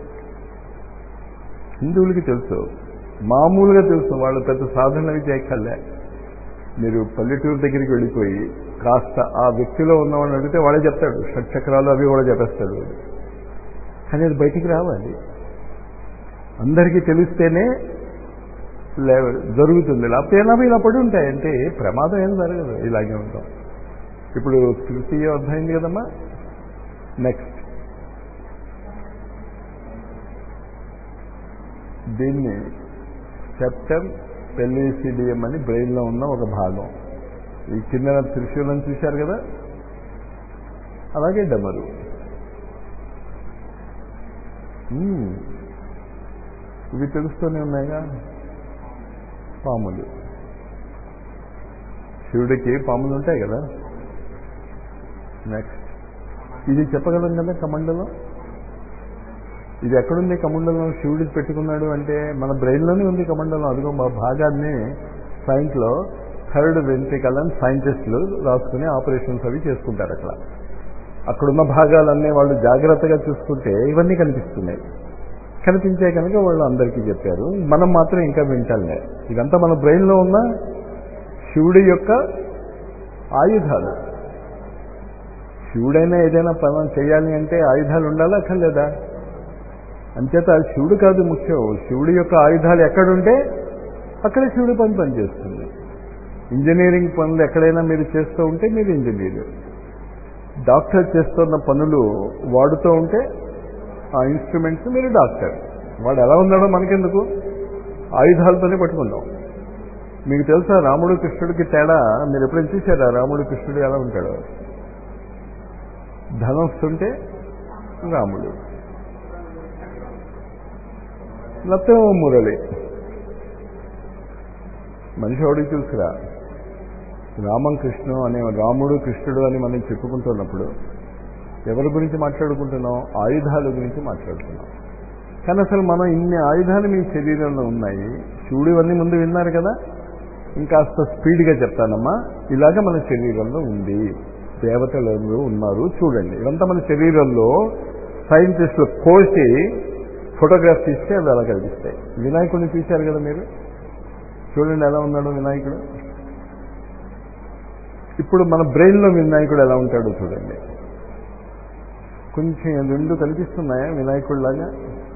హిందువులకి తెలుసు మామూలుగా తెలుసు వాళ్ళు పెద్ద సాధనవి చేయక్కర్లే మీరు పల్లెటూరు దగ్గరికి వెళ్ళిపోయి కాస్త ఆ వ్యక్తిలో ఉన్నవాడిని అడిగితే వాడే చెప్తాడు షట్చక్రాలు అవి కూడా చెప్పేస్తాడు కానీ అది బయటికి రావాలి అందరికీ తెలిస్తేనే జరుగుతుంది లేకపోతే ఎలా ఇలా పడి ఉంటాయి అంటే ప్రమాదం ఏం జరగదు ఇలాగే ఉంటాం ఇప్పుడు తృతీయ అర్థమైంది కదమ్మా నెక్స్ట్ దీన్ని సెప్టమ్ పెల్లిసిడియం అని బ్రెయిన్లో ఉన్న ఒక భాగం ఈ కింద త్రిశూలం చూశారు కదా అలాగే డమరు ఇవి తెలుస్తూనే ఉన్నాయిగా పాములు శివుడికి పాములు ఉంటాయి కదా నెక్స్ట్ ఇది చెప్పగలం కదా కమండలం ఇది ఎక్కడుంది కమండలం శివుడికి పెట్టుకున్నాడు అంటే మన బ్రెయిన్లోనే ఉంది కమండలం అదిగో మా భాగాన్ని సైన్స్లో థర్డ్ వెంట్రికల్ అని సైంటిస్టులు రాసుకుని ఆపరేషన్స్ అవి చేసుకుంటారు అక్కడ అక్కడున్న భాగాలన్నీ వాళ్ళు జాగ్రత్తగా చూసుకుంటే ఇవన్నీ కనిపిస్తున్నాయి కనిపించే కనుక వాళ్ళు అందరికీ చెప్పారు మనం మాత్రం ఇంకా వింటాలే ఇదంతా మన బ్రెయిన్లో ఉన్న శివుడి యొక్క ఆయుధాలు శివుడైనా ఏదైనా పని చేయాలి అంటే ఆయుధాలు ఉండాలా అక్కర్లేదా అంచేత శివుడు కాదు ముఖ్యం శివుడి యొక్క ఆయుధాలు ఎక్కడుంటే అక్కడ శివుడి పని పనిచేస్తుంది ఇంజనీరింగ్ పనులు ఎక్కడైనా మీరు చేస్తూ ఉంటే మీరు ఇంజనీర్ డాక్టర్ చేస్తున్న పనులు వాడుతూ ఉంటే ఆ ఇన్స్ట్రుమెంట్స్ మీరు డాక్టర్ వాడు ఎలా ఉన్నాడో మనకెందుకు ఆయుధాలతోనే పట్టుకుందాం మీకు తెలుసా రాముడు కృష్ణుడికి తేడా మీరు ఎప్పుడైనా చూసారా రాముడు కృష్ణుడు ఎలా ఉంటాడో ధనస్తుంటే రాముడు లేకపోతే మురళి మనిషి ఎవడికి తెలుసురా రామం కృష్ణ అనే రాముడు కృష్ణుడు అని మనం చెప్పుకుంటున్నప్పుడు ఎవరి గురించి మాట్లాడుకుంటున్నాం ఆయుధాల గురించి మాట్లాడుతున్నాం కానీ అసలు మనం ఇన్ని ఆయుధాలు మీ శరీరంలో ఉన్నాయి శివుడు ఇవన్నీ ముందు విన్నారు కదా ఇంకాస్త స్పీడ్గా చెప్తానమ్మా ఇలాగ మన శరీరంలో ఉంది దేవతలు ఉన్నారు చూడండి ఇవంతా మన శరీరంలో సైంటిస్టులు కోసి ఫోటోగ్రాఫ్ తీస్తే అవి అలా కనిపిస్తాయి వినాయకుడిని చూశారు కదా మీరు చూడండి ఎలా ఉన్నాడు వినాయకుడు ఇప్పుడు మన బ్రెయిన్లో వినాయకుడు ఎలా ఉంటాడో చూడండి కొంచెం రెండు కనిపిస్తున్నాయా వినాయకుడిలాగా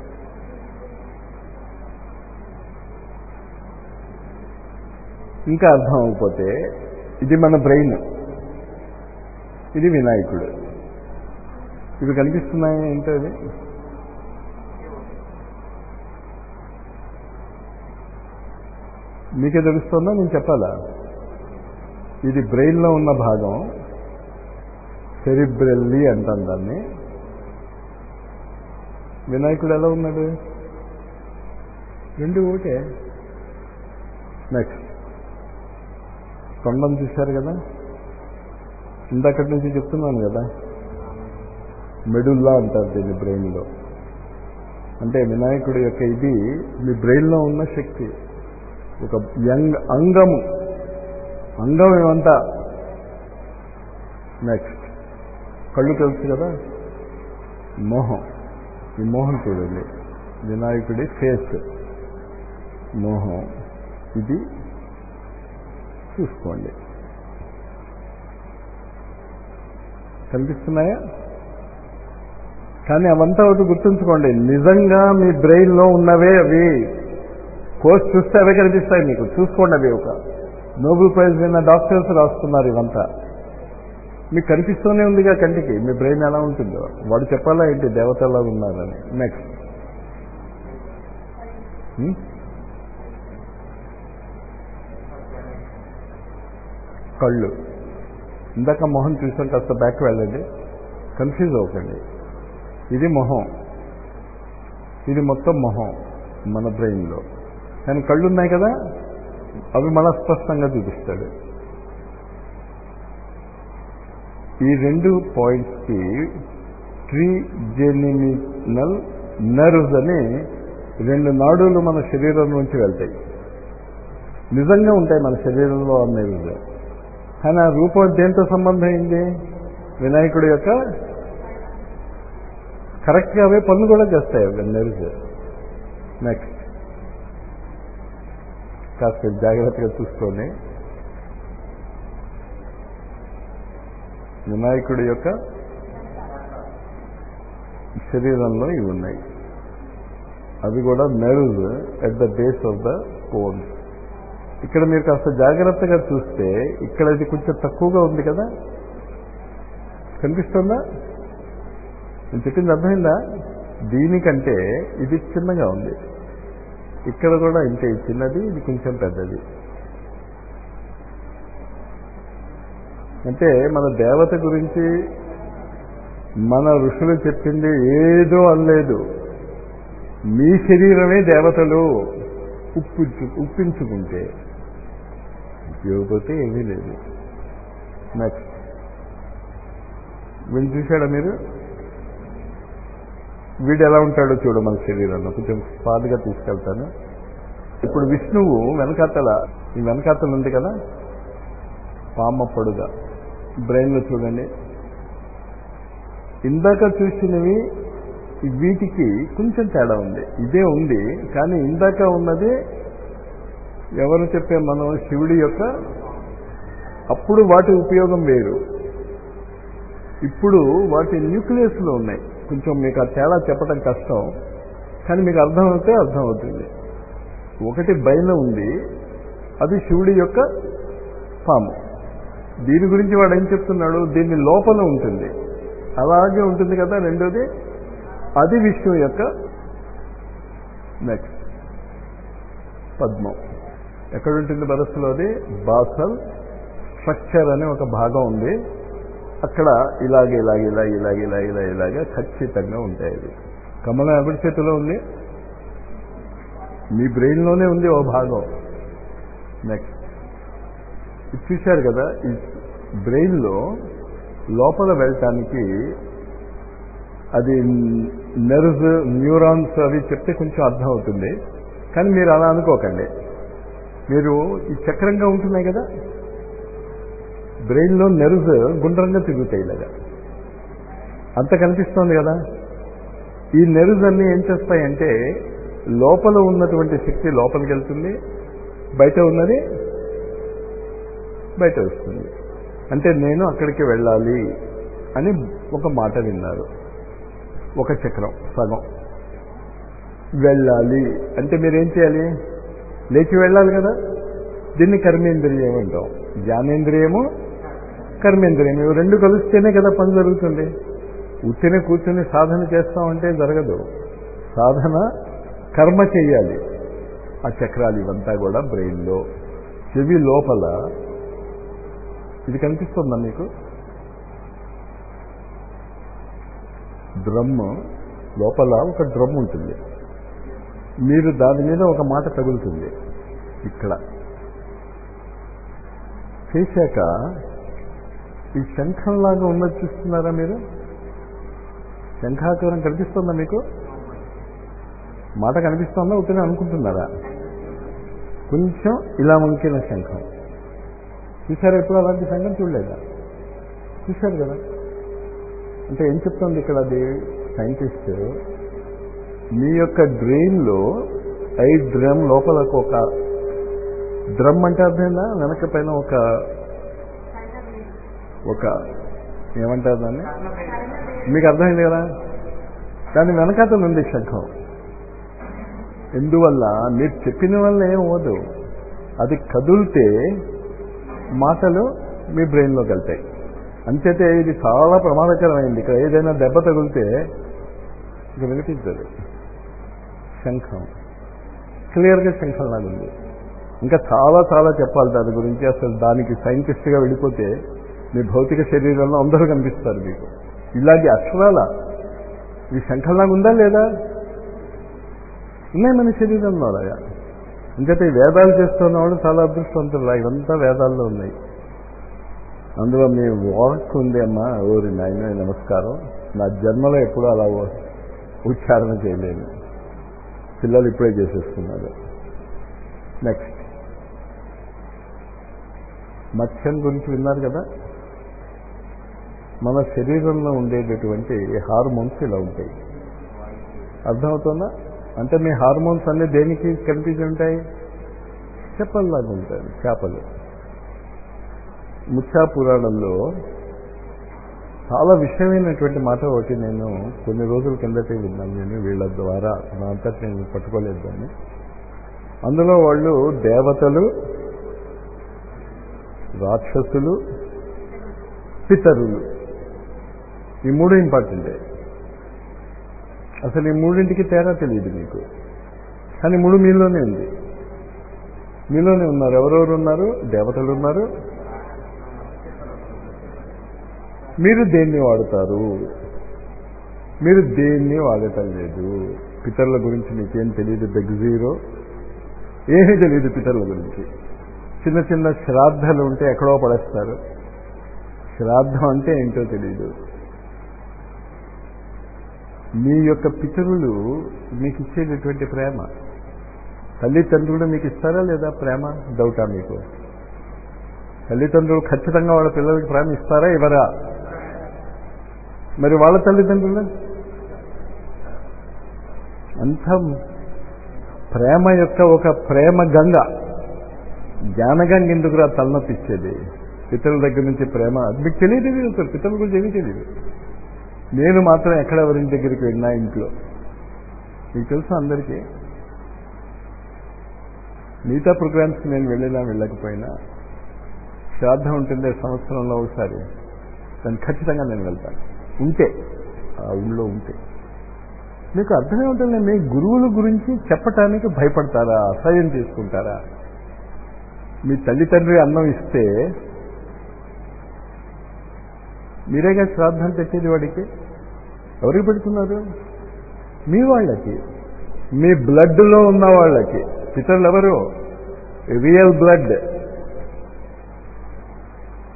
ఇంకా అర్థం అవ్వకపోతే ఇది మన బ్రెయిన్ ఇది వినాయకుడు ఇవి కనిపిస్తున్నాయా ఏంటో అది మీకే తెలుస్తుందా నేను చెప్పాలా ఇది బ్రెయిన్లో ఉన్న భాగం సెరిబ్రెల్లి అంటాం దాన్ని వినాయకుడు ఎలా ఉన్నాడు రెండు ఓకే నెక్స్ట్ తొండం చూశారు కదా ఇందాకటి నుంచి చెప్తున్నాను కదా మెడుల్లా అంటారు దీన్ని బ్రెయిన్లో అంటే వినాయకుడి యొక్క ఇది మీ బ్రెయిన్లో ఉన్న శక్తి ఒక యంగ్ అంగము అంగం ఏమంతా నెక్స్ట్ కళ్ళు తెలుసు కదా మోహం ఈ మోహం చూడండి వినాయకుడి ఫేస్ మోహం ఇది చూసుకోండి కనిపిస్తున్నాయా కానీ అవంతా ఒకటి గుర్తుంచుకోండి నిజంగా మీ బ్రెయిన్లో ఉన్నవే అవి కోర్స్ చూస్తే అవే కనిపిస్తాయి మీకు చూసుకోండి అవి ఒక నోబెల్ ప్రైజ్ విన్న డాక్టర్స్ రాస్తున్నారు ఇవంతా మీకు కనిపిస్తూనే ఉందిగా కంటికి మీ బ్రెయిన్ ఎలా ఉంటుందో వాడు చెప్పాలా ఏంటి దేవతలా ఉన్నారని నెక్స్ట్ కళ్ళు ఇందాక మొహం చూసాం కాస్త బ్యాక్ వెళ్ళండి కన్ఫ్యూజ్ అవ్వకండి ఇది మొహం ఇది మొత్తం మొహం మన బ్రెయిన్లో కానీ కళ్ళు ఉన్నాయి కదా అవి మన స్పష్టంగా చూపిస్తాడు ఈ రెండు పాయింట్స్కి ట్రీజెనిమినల్ నర్వ్స్ అని రెండు నాడులు మన శరీరం నుంచి వెళ్తాయి నిజంగా ఉంటాయి మన శరీరంలో ఆ నర్వ్స్ కానీ ఆ రూపం దేంతో సంబంధం అయింది వినాయకుడి యొక్క కరెక్ట్గా అవే పనులు కూడా చేస్తాయి అవి నర్వ్స్ నెక్స్ట్ కాస్త జాగ్రత్తగా చూసుకోండి వినాయకుడి యొక్క శరీరంలో ఇవి ఉన్నాయి అవి కూడా nerves at the base of the bones ఇక్కడ మీరు కాస్త జాగ్రత్తగా చూస్తే ఇక్కడ ఇది కొంచెం తక్కువగా ఉంది కదా కనిపిస్తుందా నేను చెప్పింది అర్థమైందా దీనికంటే ఇది చిన్నగా ఉంది ఇక్కడ కూడా ఇంతే చిన్నది ఇది కొంచెం పెద్దది అంటే మన దేవత గురించి మన ఋషులు చెప్పింది ఏదో అనలేదు మీ శరీరమే దేవతలు ఉప్పించు ఉప్పించుకుంటే ఉపయోగపోతే ఏమీ లేదు నెక్స్ట్ వీళ్ళు చూశాడా మీరు వీడు ఎలా ఉంటాడో చూడు మన శరీరంలో కొంచెం స్పాట్గా తీసుకెళ్తాను ఇప్పుడు విష్ణువు వెనకాతల ఈ వెనకాతలు ఉంది కదా పామ పొడుగా బ్రెయిన్లో చూడండి ఇందాక చూసినవి వీటికి కొంచెం తేడా ఉంది ఇదే ఉంది కానీ ఇందాక ఉన్నది ఎవరు చెప్పే మనం శివుడి యొక్క అప్పుడు వాటి ఉపయోగం వేరు ఇప్పుడు వాటి న్యూక్లియస్లో ఉన్నాయి కొంచెం మీకు ఆ తేడా చెప్పడం కష్టం కానీ మీకు అర్థమవుతే అర్థమవుతుంది ఒకటి బయట ఉంది అది శివుడి యొక్క పాము దీని గురించి వాడు ఏం చెప్తున్నాడు దీన్ని లోపల ఉంటుంది అలాగే ఉంటుంది కదా రెండోది అది విష్ణువు యొక్క నెక్స్ట్ పద్మం ఎక్కడ ఉంటుంది బరస్సులో అది బాసల్ స్ట్రక్చర్ అనే ఒక భాగం ఉంది అక్కడ ఇలాగే ఇలాగే ఇలాగే ఇలాగే ఇలాగే ఇలా ఇలాగే ఖచ్చితంగా ఉంటాయి అది కమలం ఎవరి చేతిలో ఉంది మీ బ్రెయిన్లోనే ఉంది ఓ భాగం నెక్స్ట్ ఇది చూశారు కదా ఈ బ్రెయిన్లో లోపల వెళ్ళటానికి అది నెర్వ్స్ న్యూరాన్స్ అవి చెప్తే కొంచెం అర్థం అవుతుంది కానీ మీరు అలా అనుకోకండి మీరు ఈ చక్రంగా ఉంటున్నాయి కదా బ్రెయిన్లో నెర్వ్స్ గుండ్రంగా తిరుగుతాయి ఇలాగా అంత కనిపిస్తోంది కదా ఈ నెర్వ్స్ అన్నీ ఏం చేస్తాయంటే లోపల ఉన్నటువంటి శక్తి లోపలికి వెళ్తుంది బయట ఉన్నది బయట వస్తుంది అంటే నేను అక్కడికి వెళ్ళాలి అని ఒక మాట విన్నారు ఒక చక్రం సగం వెళ్ళాలి అంటే మీరేం చేయాలి లేచి వెళ్ళాలి కదా దీన్ని కర్మేంద్రియం అంటాం జ్ఞానేంద్రియము కర్మేంద్రియం ఇవి రెండు కలిస్తేనే కదా పని జరుగుతుంది ఉత్తినే కూర్చొని సాధన చేస్తామంటే జరగదు సాధన కర్మ చేయాలి ఆ చక్రాలు ఇవంతా కూడా బ్రెయిన్లో చెవి లోపల ఇది కనిపిస్తుందా మీకు డ్రమ్ లోపల ఒక డ్రమ్ ఉంటుంది మీరు దాని మీద ఒక మాట తగులుతుంది ఇక్కడ చేశాక ఈ శంఖంలాగా ఉన్నది చూస్తున్నారా మీరు శంఖాకారం కనిపిస్తుందా మీకు మాట కనిపిస్తుందా ఉత్తనే అనుకుంటున్నారా కొంచెం ఇలా వంకిన శంఖం చూసారా ఎప్పుడు అలాంటి శంఖం చూడలేదా చూశారు కదా అంటే ఏం చెప్తుంది ఇక్కడ అది సైంటిస్ట్ మీ యొక్క బ్రెయిన్లో ఐ డ్రమ్ లోపలకు ఒక డ్రమ్ అంటే అర్థమైందా వెనక పైన ఒక ఒక ఏమంటారు దాన్ని మీకు అర్థమైంది కదా దాని వెనకాతలు ఉంది శంఖం ఎందువల్ల మీరు చెప్పిన వల్ల ఏం అవ్వదు అది కదులితే మాటలు మీ బ్రెయిన్లోకి వెళ్తాయి అంచేతే ఇది చాలా ప్రమాదకరమైంది ఇక్కడ ఏదైనా దెబ్బ తగిలితే ఇక వినిపించదు శంఖం క్లియర్గా శంఖం లాగా ఉంది ఇంకా చాలా చాలా చెప్పాలి దాని గురించి అసలు దానికి సైంటిస్ట్గా వెళ్ళిపోతే మీ భౌతిక శరీరంలో అందరూ కనిపిస్తారు మీకు ఇలాంటి అక్షరాల ఈ శంఖంలాగా ఉందా లేదా ఉన్నాయి మన శరీరంలో అలాగా ఇంకైతే ఈ వేదాలు చేస్తున్న వాళ్ళు చాలా అదృష్టవంతులు ఇవంతా వేదాల్లో ఉన్నాయి అందులో మీ వాక్ ఉంది అమ్మా ఓరి నాయన నమస్కారం నా జన్మలో ఎప్పుడూ అలా ఉచ్చారణ చేయలేను పిల్లలు ఇప్పుడే చేసేస్తున్నారు నెక్స్ట్ మత్స్యం గురించి విన్నారు కదా మన శరీరంలో ఉండేటటువంటి హార్మోన్స్ ఇలా ఉంటాయి అర్థమవుతుందా అంటే మీ హార్మోన్స్ అన్ని దేనికి కనిపించి ఉంటాయి చెప్పల్లాగా ఉంటాయి చేపలు ముత్యా పురాణంలో చాలా విషయమైనటువంటి మాట ఒకటి నేను కొన్ని రోజుల కిందటే విన్నాను నేను వీళ్ళ ద్వారా నా అంతటి నేను పట్టుకోలేదు దాన్ని అందులో వాళ్ళు దేవతలు రాక్షసులు పితరులు ఈ మూడు ఇంపార్టెంటే అసలు ఈ మూడింటికి తేడా తెలియదు మీకు కానీ మూడు మీలోనే ఉంది మీలోనే ఉన్నారు ఎవరెవరు ఉన్నారు దేవతలు ఉన్నారు మీరు దేన్ని వాడతారు మీరు దేన్ని వాడటం లేదు పితరుల గురించి మీకేం తెలియదు బెగ్ జీరో ఏమీ తెలియదు పితరుల గురించి చిన్న చిన్న శ్రాద్ధాలు ఉంటే ఎక్కడో పడేస్తారు శ్రాద్ధం అంటే ఏంటో తెలియదు మీ యొక్క పితరులు మీకు ఇచ్చేటటువంటి ప్రేమ తల్లిదండ్రులు మీకు ఇస్తారా లేదా ప్రేమ డౌటా మీకు తల్లిదండ్రులు ఖచ్చితంగా వాళ్ళ పిల్లలకి ప్రేమ ఇస్తారా ఇవ్వరా మరి వాళ్ళ తల్లిదండ్రులు అంత ప్రేమ యొక్క ఒక ప్రేమ గంగ జ్ఞానగంగ ఎందుకురా తలనొప్పిచ్చేది పితరుల దగ్గర నుంచి ప్రేమ మీకు తెలియదు వీళ్ళతో పితరుల గురించి ఏమీ తెలియదు నేను మాత్రం ఎక్కడ ఎవరి దగ్గరికి వెళ్ళినా ఇంట్లో మీకు తెలుసు అందరికీ మిగతా ప్రోగ్రామ్స్కి నేను వెళ్ళినా వెళ్ళకపోయినా శ్రాద్ధం ఉంటుంది సంవత్సరంలో ఒకసారి దాన్ని ఖచ్చితంగా నేను వెళ్తాను ఉంటే ఆ ఊళ్ళో ఉంటే మీకు అర్థమే ఉంటుంది మీ గురువుల గురించి చెప్పటానికి భయపడతారా అసహ్యం చేసుకుంటారా మీ తల్లిదండ్రి అన్నం ఇస్తే మీరేగా శ్రాద్ధం పెట్టేది వాడికి ఎవరికి పెడుతున్నారు మీ వాళ్ళకి మీ బ్లడ్లో ఉన్న వాళ్ళకి పితరులు ఎవరు రియల్ బ్లడ్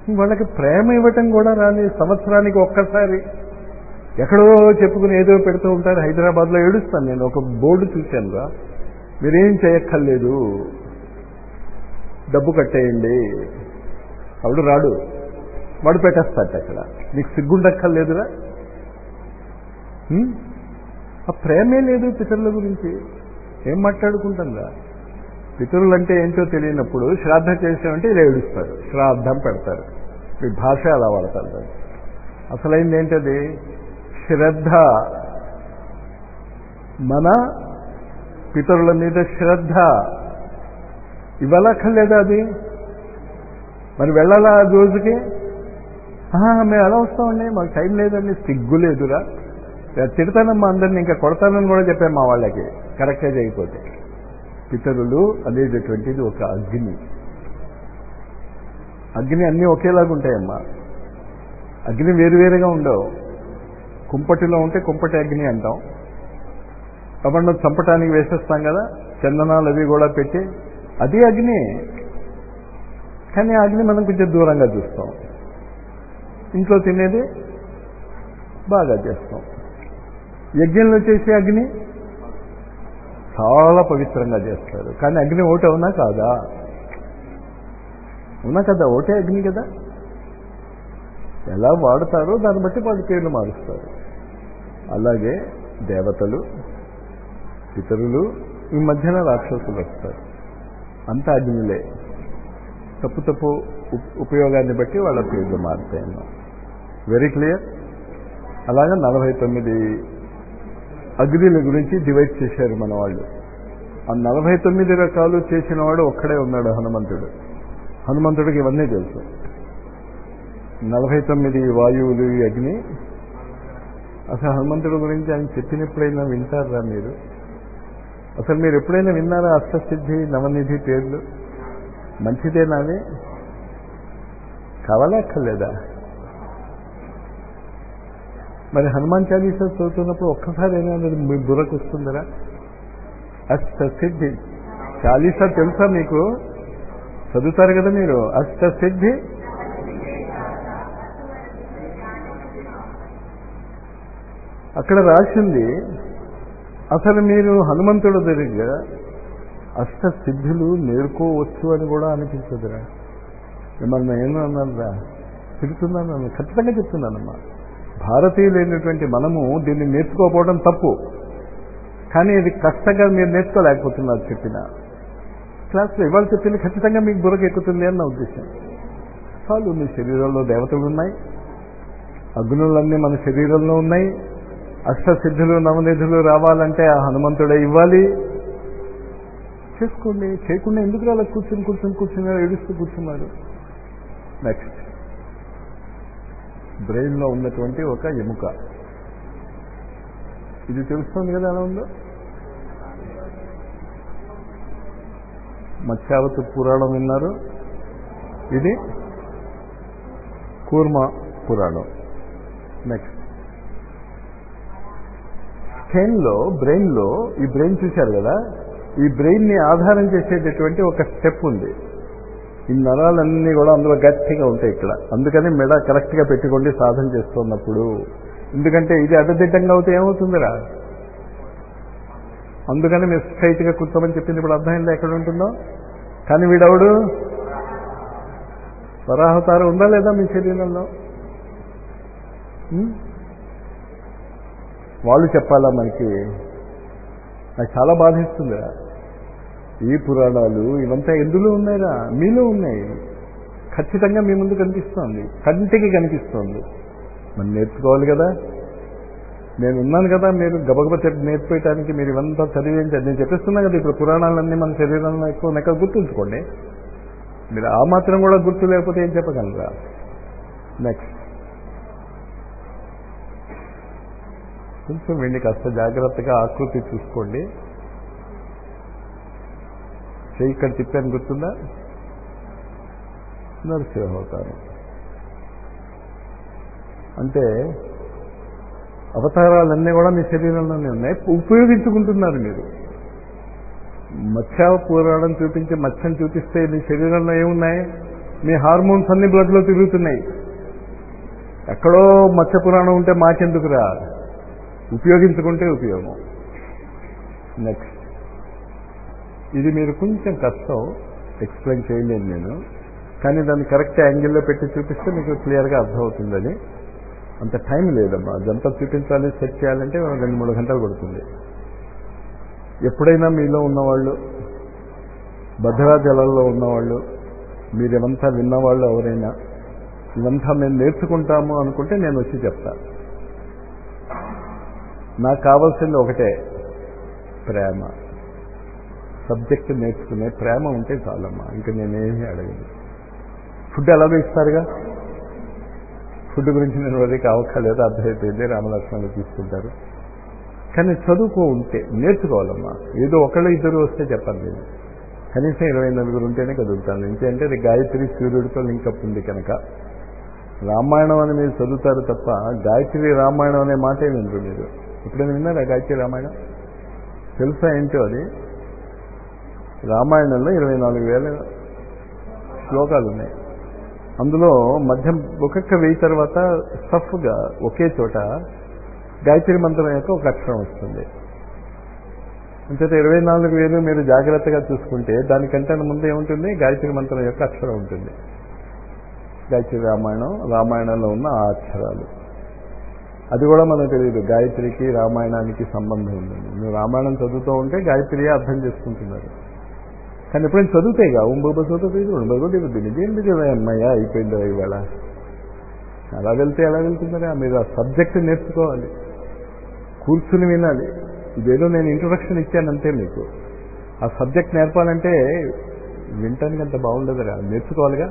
వాళ్ళకి ప్రేమ ఇవ్వటం కూడా రాలేదు సంవత్సరానికి ఒక్కసారి ఎక్కడో చెప్పుకుని ఏదో పెడుతూ ఉంటారు హైదరాబాద్లో ఏడుస్తాను నేను ఒక బోర్డు చూశానుగా మీరేం చేయక్కర్లేదు డబ్బు కట్టేయండి ఆవిడ రాడు వాడు పెట్టేస్తాడు అక్కడ నీకు సిగ్గుండక్కర్లేదురా ఆ ప్రేమే లేదు పితరుల గురించి ఏం మాట్లాడుకుంటుందా పితరులు అంటే ఏంటో తెలియనప్పుడు శ్రాద్ధ చేసామంటే ఇలా ఏడుస్తారు శ్రాద్ధం పెడతారు మీ భాష అలా వాడతారు దాన్ని అసలైంది ఏంటది శ్రద్ధ మన పితరుల మీద శ్రద్ధ ఇవ్వలక్కర్లేదా అది మరి వెళ్ళాలా ఆ రోజుకి మేము ఎలా వస్తామండి మాకు టైం లేదండి సిగ్గు లేదురా తిడతానమ్మా అందరిని ఇంకా కొడతానని కూడా చెప్పాను మా వాళ్ళకి కరెక్ట్గా చేయకపోతే పితరులు అనేటటువంటిది ఒక అగ్ని అగ్ని అన్నీ ఒకేలాగా ఉంటాయమ్మా అగ్ని వేరువేరుగా ఉండవు కుంపటిలో ఉంటే కుంపటి అగ్ని అంటాం కాబట్టి చంపటానికి వేసేస్తాం కదా చందనాలు అవి కూడా పెట్టి అది అగ్ని కానీ ఆ అగ్ని మనం కొంచెం దూరంగా చూస్తాం ఇంట్లో తినేది బాగా చేస్తాం యజ్ఞంలో చేసే అగ్ని చాలా పవిత్రంగా చేస్తారు కానీ అగ్ని ఒకటి అవునా కాదా ఉన్నా కదా ఒకటే అగ్ని కదా ఎలా వాడతారో దాన్ని బట్టి వాళ్ళ పేర్లు మారుస్తారు అలాగే దేవతలు పితరులు ఈ మధ్యన రాక్షసులు వస్తారు అంత అగ్నిలే తప్పు తప్పు ఉపయోగాన్ని బట్టి వాళ్ళ పేర్లు మారుతాయన్నో వెరీ క్లియర్ అలాగే నలభై తొమ్మిది అగ్నిల గురించి డివైడ్ చేశారు మన వాళ్ళు ఆ నలభై తొమ్మిది రకాలు చేసిన వాడు ఒక్కడే ఉన్నాడు హనుమంతుడు హనుమంతుడికి ఇవన్నీ తెలుసు నలభై తొమ్మిది వాయువులు ఈ అగ్ని అసలు హనుమంతుడి గురించి ఆయన చెప్పినప్పుడైనా వింటారా మీరు అసలు మీరు ఎప్పుడైనా విన్నారా అష్టసిద్ధి నవనిధి పేర్లు మంచిదేనావి కావాలా అక్కర్లేదా మరి హనుమాన్ చాలీసా చదువుతున్నప్పుడు ఒక్కసారి అయినా మీ బుర్రకు వస్తుందరా అష్టసిద్ధి చాలీసా తెలుసా మీకు చదువుతారు కదా మీరు అష్టసిద్ధి అక్కడ రాసింది అసలు మీరు హనుమంతుడు దగ్గర అష్ట సిద్ధులు నేర్కోవచ్చు అని కూడా అనిపించదురా మిమ్మల్ని ఏమో అన్నారా తిడుతున్నాను ఖచ్చితంగా చెప్తున్నానమ్మా భారతీయులైనటువంటి మనము దీన్ని నేర్చుకోకపోవడం తప్పు కానీ ఇది కష్టంగా మీరు నేర్చుకోలేకపోతున్నారు చెప్పిన క్లాస్లో ఇవాళ చెప్పింది ఖచ్చితంగా మీకు బుర్రకు ఎక్కుతుంది అని నా ఉద్దేశం చాలు మీ శరీరంలో దేవతలు ఉన్నాయి అగ్నులన్నీ మన శరీరంలో ఉన్నాయి అష్టసిద్ధులు నవనిధులు రావాలంటే ఆ హనుమంతుడే ఇవ్వాలి చేసుకోండి చేయకుండా ఎందుకు అలా కూర్చుని కూర్చుని కూర్చున్నారు ఏడుస్తూ కూర్చున్నారు నెక్స్ట్ బ్రెయిన్లో ఉన్నటువంటి ఒక ఎముక ఇది తెలుస్తుంది కదా ఎలా ఉందో మత్స్యావతి పురాణం విన్నారు ఇది కూర్మ పురాణం నెక్స్ట్ స్కెన్లో బ్రెయిన్లో ఈ బ్రెయిన్ చూశారు కదా ఈ బ్రెయిన్ని ఆధారం చేసేటటువంటి ఒక స్టెప్ ఉంది ఈ నరాలన్నీ కూడా అందులో గట్టిగా ఉంటాయి ఇక్కడ అందుకని మెడ కరెక్ట్గా పెట్టుకోండి సాధన చేస్తున్నప్పుడు ఎందుకంటే ఇది అడ్డదిడ్డంగా అవుతే ఏమవుతుందిరా అందుకని మీరు స్ట్రైట్గా కూర్చోమని చెప్పింది ఇప్పుడు అర్థమైందా ఎక్కడ ఉంటుందో కానీ వీడెవడు వరాహతారం ఉందా లేదా మీ శరీరంలో వాళ్ళు చెప్పాలా మనకి నాకు చాలా బాధిస్తుందిరా ఈ పురాణాలు ఇవంతా ఎందులో ఉన్నాయిరా మీలో ఉన్నాయి ఖచ్చితంగా మీ ముందు కనిపిస్తోంది కంటికి కనిపిస్తోంది మనం నేర్చుకోవాలి కదా నేను ఉన్నాను కదా మీరు గబగబ నేర్పేయటానికి మీరు ఇవంతా చదివించారు నేను చెప్పిస్తున్నా కదా ఇప్పుడు పురాణాలన్నీ మన శరీరంలో ఎక్కువ ఎక్కడ గుర్తుంచుకోండి మీరు ఆ మాత్రం కూడా గుర్తు లేకపోతే ఏం చెప్పగలరా నెక్స్ట్ కొంచెం వెండి కాస్త జాగ్రత్తగా ఆకృతి చూసుకోండి చెయ్యి ఇక్కడ తిప్పాను గుర్తుందా నరసింహవతారం అంటే అవతారాలన్నీ కూడా మీ శరీరంలోనే ఉన్నాయి ఉపయోగించుకుంటున్నారు మీరు మత్స్య పురాణం చూపించి మత్స్యం చూపిస్తే మీ శరీరంలో ఏమున్నాయి మీ హార్మోన్స్ అన్ని బ్లడ్లో తిరుగుతున్నాయి ఎక్కడో మత్స్య పురాణం ఉంటే మాకెందుకురా ఉపయోగించుకుంటే ఉపయోగం నెక్స్ట్ ఇది మీరు కొంచెం కష్టం ఎక్స్ప్లెయిన్ చేయలేను నేను కానీ దాన్ని కరెక్ట్ యాంగిల్లో పెట్టి చూపిస్తే మీకు క్లియర్గా అర్థమవుతుంది అది అంత టైం లేదమ్మా అదంతా చూపించాలి సెట్ చేయాలంటే రెండు మూడు గంటలు పడుతుంది ఎప్పుడైనా మీలో ఉన్నవాళ్ళు భద్రాచలంలో ఉన్నవాళ్ళు మీరేమంతా విన్నవాళ్ళు ఎవరైనా ఇదంతా మేము నేర్చుకుంటాము అనుకుంటే నేను వచ్చి చెప్తా నాకు కావాల్సింది ఒకటే ప్రేమ సబ్జెక్ట్ నేర్చుకునే ప్రేమ ఉంటే చాలమ్మా ఇంకా నేనేమీ అడగను ఫుడ్ ఎలాగో ఇస్తారుగా ఫుడ్ గురించి నేను వరకు కావక్కర్లేదు అర్థమైపోయింది రామలక్ష్మణులు తీసుకుంటారు కానీ చదువుకో ఉంటే నేర్చుకోవాలమ్మా ఏదో ఒకళ్ళు ఇద్దరు వస్తే చెప్పాలి నేను కనీసం ఇరవై నలుగురు ఉంటేనే కదులుతాను ఎందుకంటే అది గాయత్రి సూర్యుడితో లింకప్ ఉంది కనుక రామాయణం అని మీరు చదువుతారు తప్ప గాయత్రి రామాయణం అనే మాటే వినరు మీరు ఎప్పుడైనా విన్నారా గాయత్రి రామాయణం తెలుసా ఏంటో అది రామాయణంలో ఇరవై నాలుగు వేల శ్లోకాలు ఉన్నాయి అందులో మధ్యం ఒక్కొక్క వెయ్యి తర్వాత సఫ్గా ఒకే చోట గాయత్రి మంత్రం యొక్క ఒక అక్షరం వస్తుంది అంచేత ఇరవై నాలుగు వేలు మీరు జాగ్రత్తగా చూసుకుంటే దానికంటే ముందు ఏముంటుంది గాయత్రి మంత్రం యొక్క అక్షరం ఉంటుంది గాయత్రి రామాయణం రామాయణంలో ఉన్న ఆ అక్షరాలు అది కూడా మనకు తెలియదు గాయత్రికి రామాయణానికి సంబంధం ఉందండి నువ్వు రామాయణం చదువుతూ ఉంటే గాయత్రియే అర్థం చేసుకుంటున్నారు కానీ ఎప్పుడైనా చదువుతాయిగా ఓం బాబా చదువుతుంది భగవతి బుద్ధి నిజేం నిజమే అమ్మాయ్యా అయిపోయిందో ఇవాళ అలా వెళ్తే ఎలా వెళ్తున్నారా మీరు ఆ సబ్జెక్ట్ నేర్చుకోవాలి కూర్చుని వినాలి ఇదేదో నేను ఇంట్రొడక్షన్ ఇచ్చానంతే మీకు ఆ సబ్జెక్ట్ నేర్పాలంటే వినటానికి అంత బాగుండదురా నేర్చుకోవాలిగా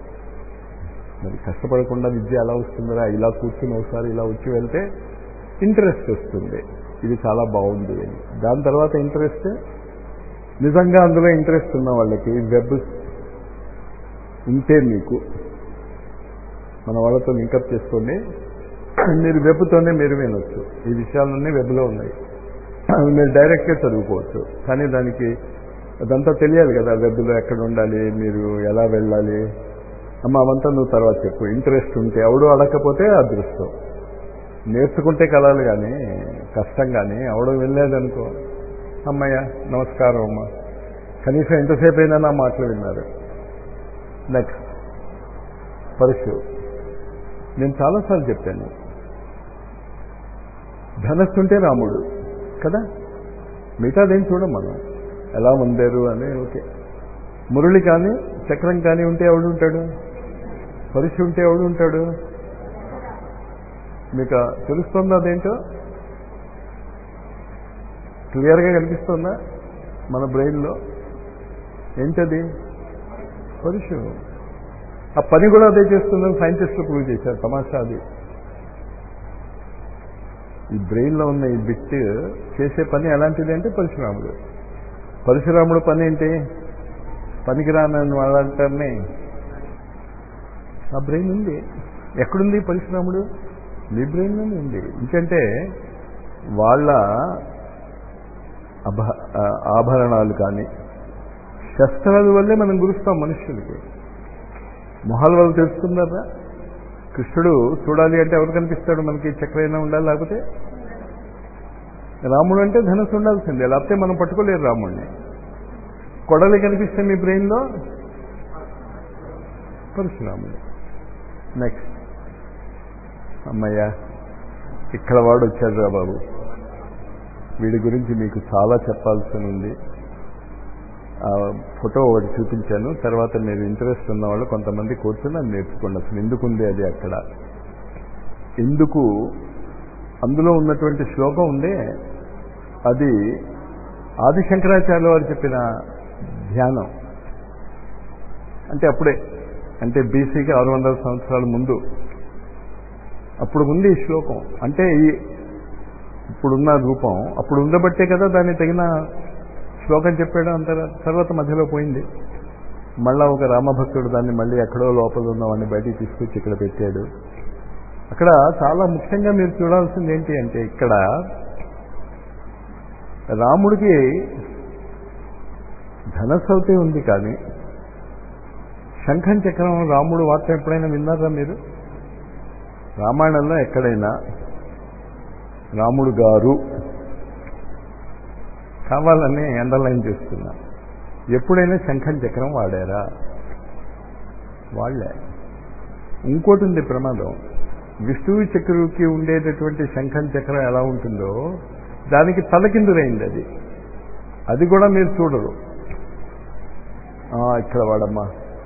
మరి కష్టపడకుండా విద్య ఎలా వస్తుందిరా ఇలా కూర్చుని ఒకసారి ఇలా వచ్చి వెళ్తే ఇంట్రెస్ట్ వస్తుంది ఇది చాలా బాగుంది అని దాని తర్వాత ఇంట్రెస్ట్ నిజంగా అందులో ఇంట్రెస్ట్ ఉన్న వాళ్ళకి వెబ్ ఉంటే మీకు మన వాళ్ళతో లింకప్ చేసుకోండి మీరు వెబ్తోనే మీరు వినొచ్చు ఈ విషయాలన్నీ వెబ్లో ఉన్నాయి మీరు డైరెక్ట్గా చదువుకోవచ్చు కానీ దానికి అదంతా తెలియాలి కదా వెబ్లో ఎక్కడ ఉండాలి మీరు ఎలా వెళ్ళాలి అమ్మ అవంతా నువ్వు తర్వాత చెప్పు ఇంట్రెస్ట్ ఉంటే ఎవడు అడగకపోతే అదృష్టం నేర్చుకుంటే కలాలి కానీ కష్టం కానీ ఎవడో వెళ్ళలేదనుకో అమ్మయ్య నమస్కారం అమ్మ కనీసం ఎంతసేపు అయినా నా మాటలు విన్నారు నెక్స్ట్ పరశు నేను చాలాసార్లు చెప్పాను ధనస్సుంటే రాముడు కదా మిగతాదేం చూడం మనం ఎలా ఉందారు అని ఓకే మురళి కానీ చక్రం కానీ ఉంటే ఎవడు ఉంటాడు పరుషు ఉంటే ఎవడు ఉంటాడు మీకు తెలుస్తుందా అదేంటో క్లియర్గా కనిపిస్తుందా మన బ్రెయిన్లో ఏంటది పరుషు ఆ పని కూడా అదే చేస్తుందని సైంటిస్టులు ప్రూవ్ చేశారు తమాషా అది ఈ బ్రెయిన్లో ఉన్న ఈ బిట్ చేసే పని ఎలాంటిది అంటే పరశురాముడు పరశురాముడు పని ఏంటి పనికిరానని వాళ్ళంటారని ఆ బ్రెయిన్ ఉంది ఎక్కడుంది పరశురాముడు మీ బ్రెయిన్లోనే ఉంది ఎందుకంటే వాళ్ళ అభ ఆభరణాలు కానీ శస్త్రాల వల్లే మనం గురుస్తాం మనుషులకి మొహాల వల్ల తెలుసుకున్నారా కృష్ణుడు చూడాలి అంటే ఎవరు కనిపిస్తాడు మనకి చక్రైనా ఉండాలి లేకపోతే రాముడు అంటే ధనుసు ఉండాల్సిందే లేకపోతే మనం పట్టుకోలేరు రాముడిని కొడలి కనిపిస్తే మీ బ్రెయిన్లో పరశురాముడు నెక్స్ట్ అమ్మయ్య ఇక్కడ వాడు వచ్చాడు రా బాబు వీడి గురించి మీకు చాలా చెప్పాల్సి ఉంది ఆ ఫోటో ఒకటి చూపించాను తర్వాత మీరు ఇంట్రెస్ట్ ఉన్నవాళ్ళు కొంతమంది కూర్చొని అది నేర్చుకోండి అసలు ఎందుకుంది అది అక్కడ ఎందుకు అందులో ఉన్నటువంటి శ్లోకం ఉందే అది ఆదిశంకరాచార్య వారు చెప్పిన ధ్యానం అంటే అప్పుడే అంటే బీసీకి ఆరు వందల సంవత్సరాల ముందు అప్పుడు ఉంది ఈ శ్లోకం అంటే ఈ ఇప్పుడున్న రూపం అప్పుడు ఉండబట్టే కదా దాన్ని తగిన శ్లోకం చెప్పాడు అంత తర్వాత మధ్యలో పోయింది మళ్ళా ఒక రామభక్తుడు దాన్ని మళ్ళీ ఎక్కడో లోపల ఉన్నవాడిని బయటికి తీసుకొచ్చి ఇక్కడ పెట్టాడు అక్కడ చాలా ముఖ్యంగా మీరు చూడాల్సింది ఏంటి అంటే ఇక్కడ రాముడికి ధనసౌతే ఉంది కానీ శంఖం చక్రం రాముడు వార్త ఎప్పుడైనా విన్నారా మీరు రామాయణంలో ఎక్కడైనా రాముడు గారు కావాలని అండర్లైన్ చేస్తున్నా ఎప్పుడైనా శంఖం చక్రం వాడారా వాళ్ళే ఇంకోటి ఉంది ప్రమాదం విష్ణువు చక్రుకి ఉండేటటువంటి శంఖం చక్రం ఎలా ఉంటుందో దానికి తలకిందులైంది అది అది కూడా మీరు చూడరు ఇక్కడ వాడమ్మా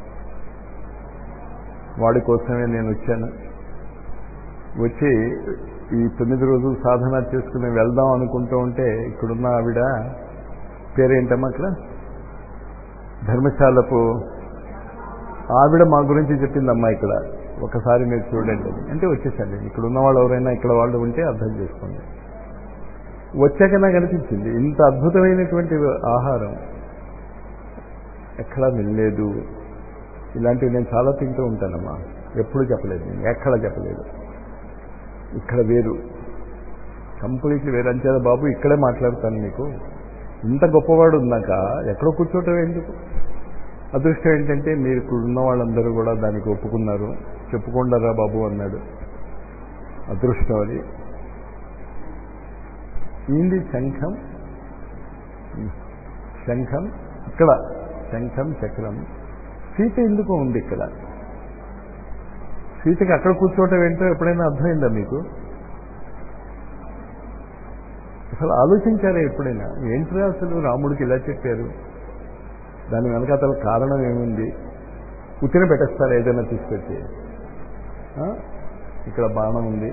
వాడి కోసమే నేను వచ్చాను వచ్చి ఈ తొమ్మిది రోజులు సాధన చేసుకుని వెళ్దాం అనుకుంటూ ఉంటే ఇక్కడున్న ఆవిడ పేరేంటమ్మా అక్కడ ధర్మశాలపు ఆవిడ మా గురించి చెప్పిందమ్మా ఇక్కడ ఒకసారి మీరు చూడండి అంటే వచ్చేసండి ఇక్కడ ఉన్న వాళ్ళు ఎవరైనా ఇక్కడ వాళ్ళు ఉంటే అర్థం చేసుకోండి వచ్చాక నాకు అనిపించింది ఇంత అద్భుతమైనటువంటి ఆహారం ఎక్కడా వినలేదు ఇలాంటివి నేను చాలా తింటూ ఉంటానమ్మా ఎప్పుడు చెప్పలేదు నేను ఎక్కడ చెప్పలేదు ఇక్కడ వేరు కంప్లీట్లీ వేరు అంచేదా బాబు ఇక్కడే మాట్లాడతాను మీకు ఇంత గొప్పవాడు ఉన్నాక ఎక్కడో కూర్చోవటం ఎందుకు అదృష్టం ఏంటంటే మీరు ఇక్కడ ఉన్న వాళ్ళందరూ కూడా దానికి ఒప్పుకున్నారు చెప్పుకుండరా బాబు అన్నాడు అదృష్టం అది ఏంది శంఖం శంఖం ఇక్కడ శంఖం చక్రం సీత ఎందుకు ఉంది ఇక్కడ సీతకి అక్కడ కూర్చోవటం ఏంటో ఎప్పుడైనా అర్థమైందా మీకు అసలు ఆలోచించారా ఎప్పుడైనా ఏంట్రా అసలు రాముడికి ఇలా చెప్పారు దాని వెనకాతల కారణం ఏముంది ఉతిన పెట్టేస్తారు ఏదైనా తీసుకొచ్చి ఇక్కడ బాణం ఉంది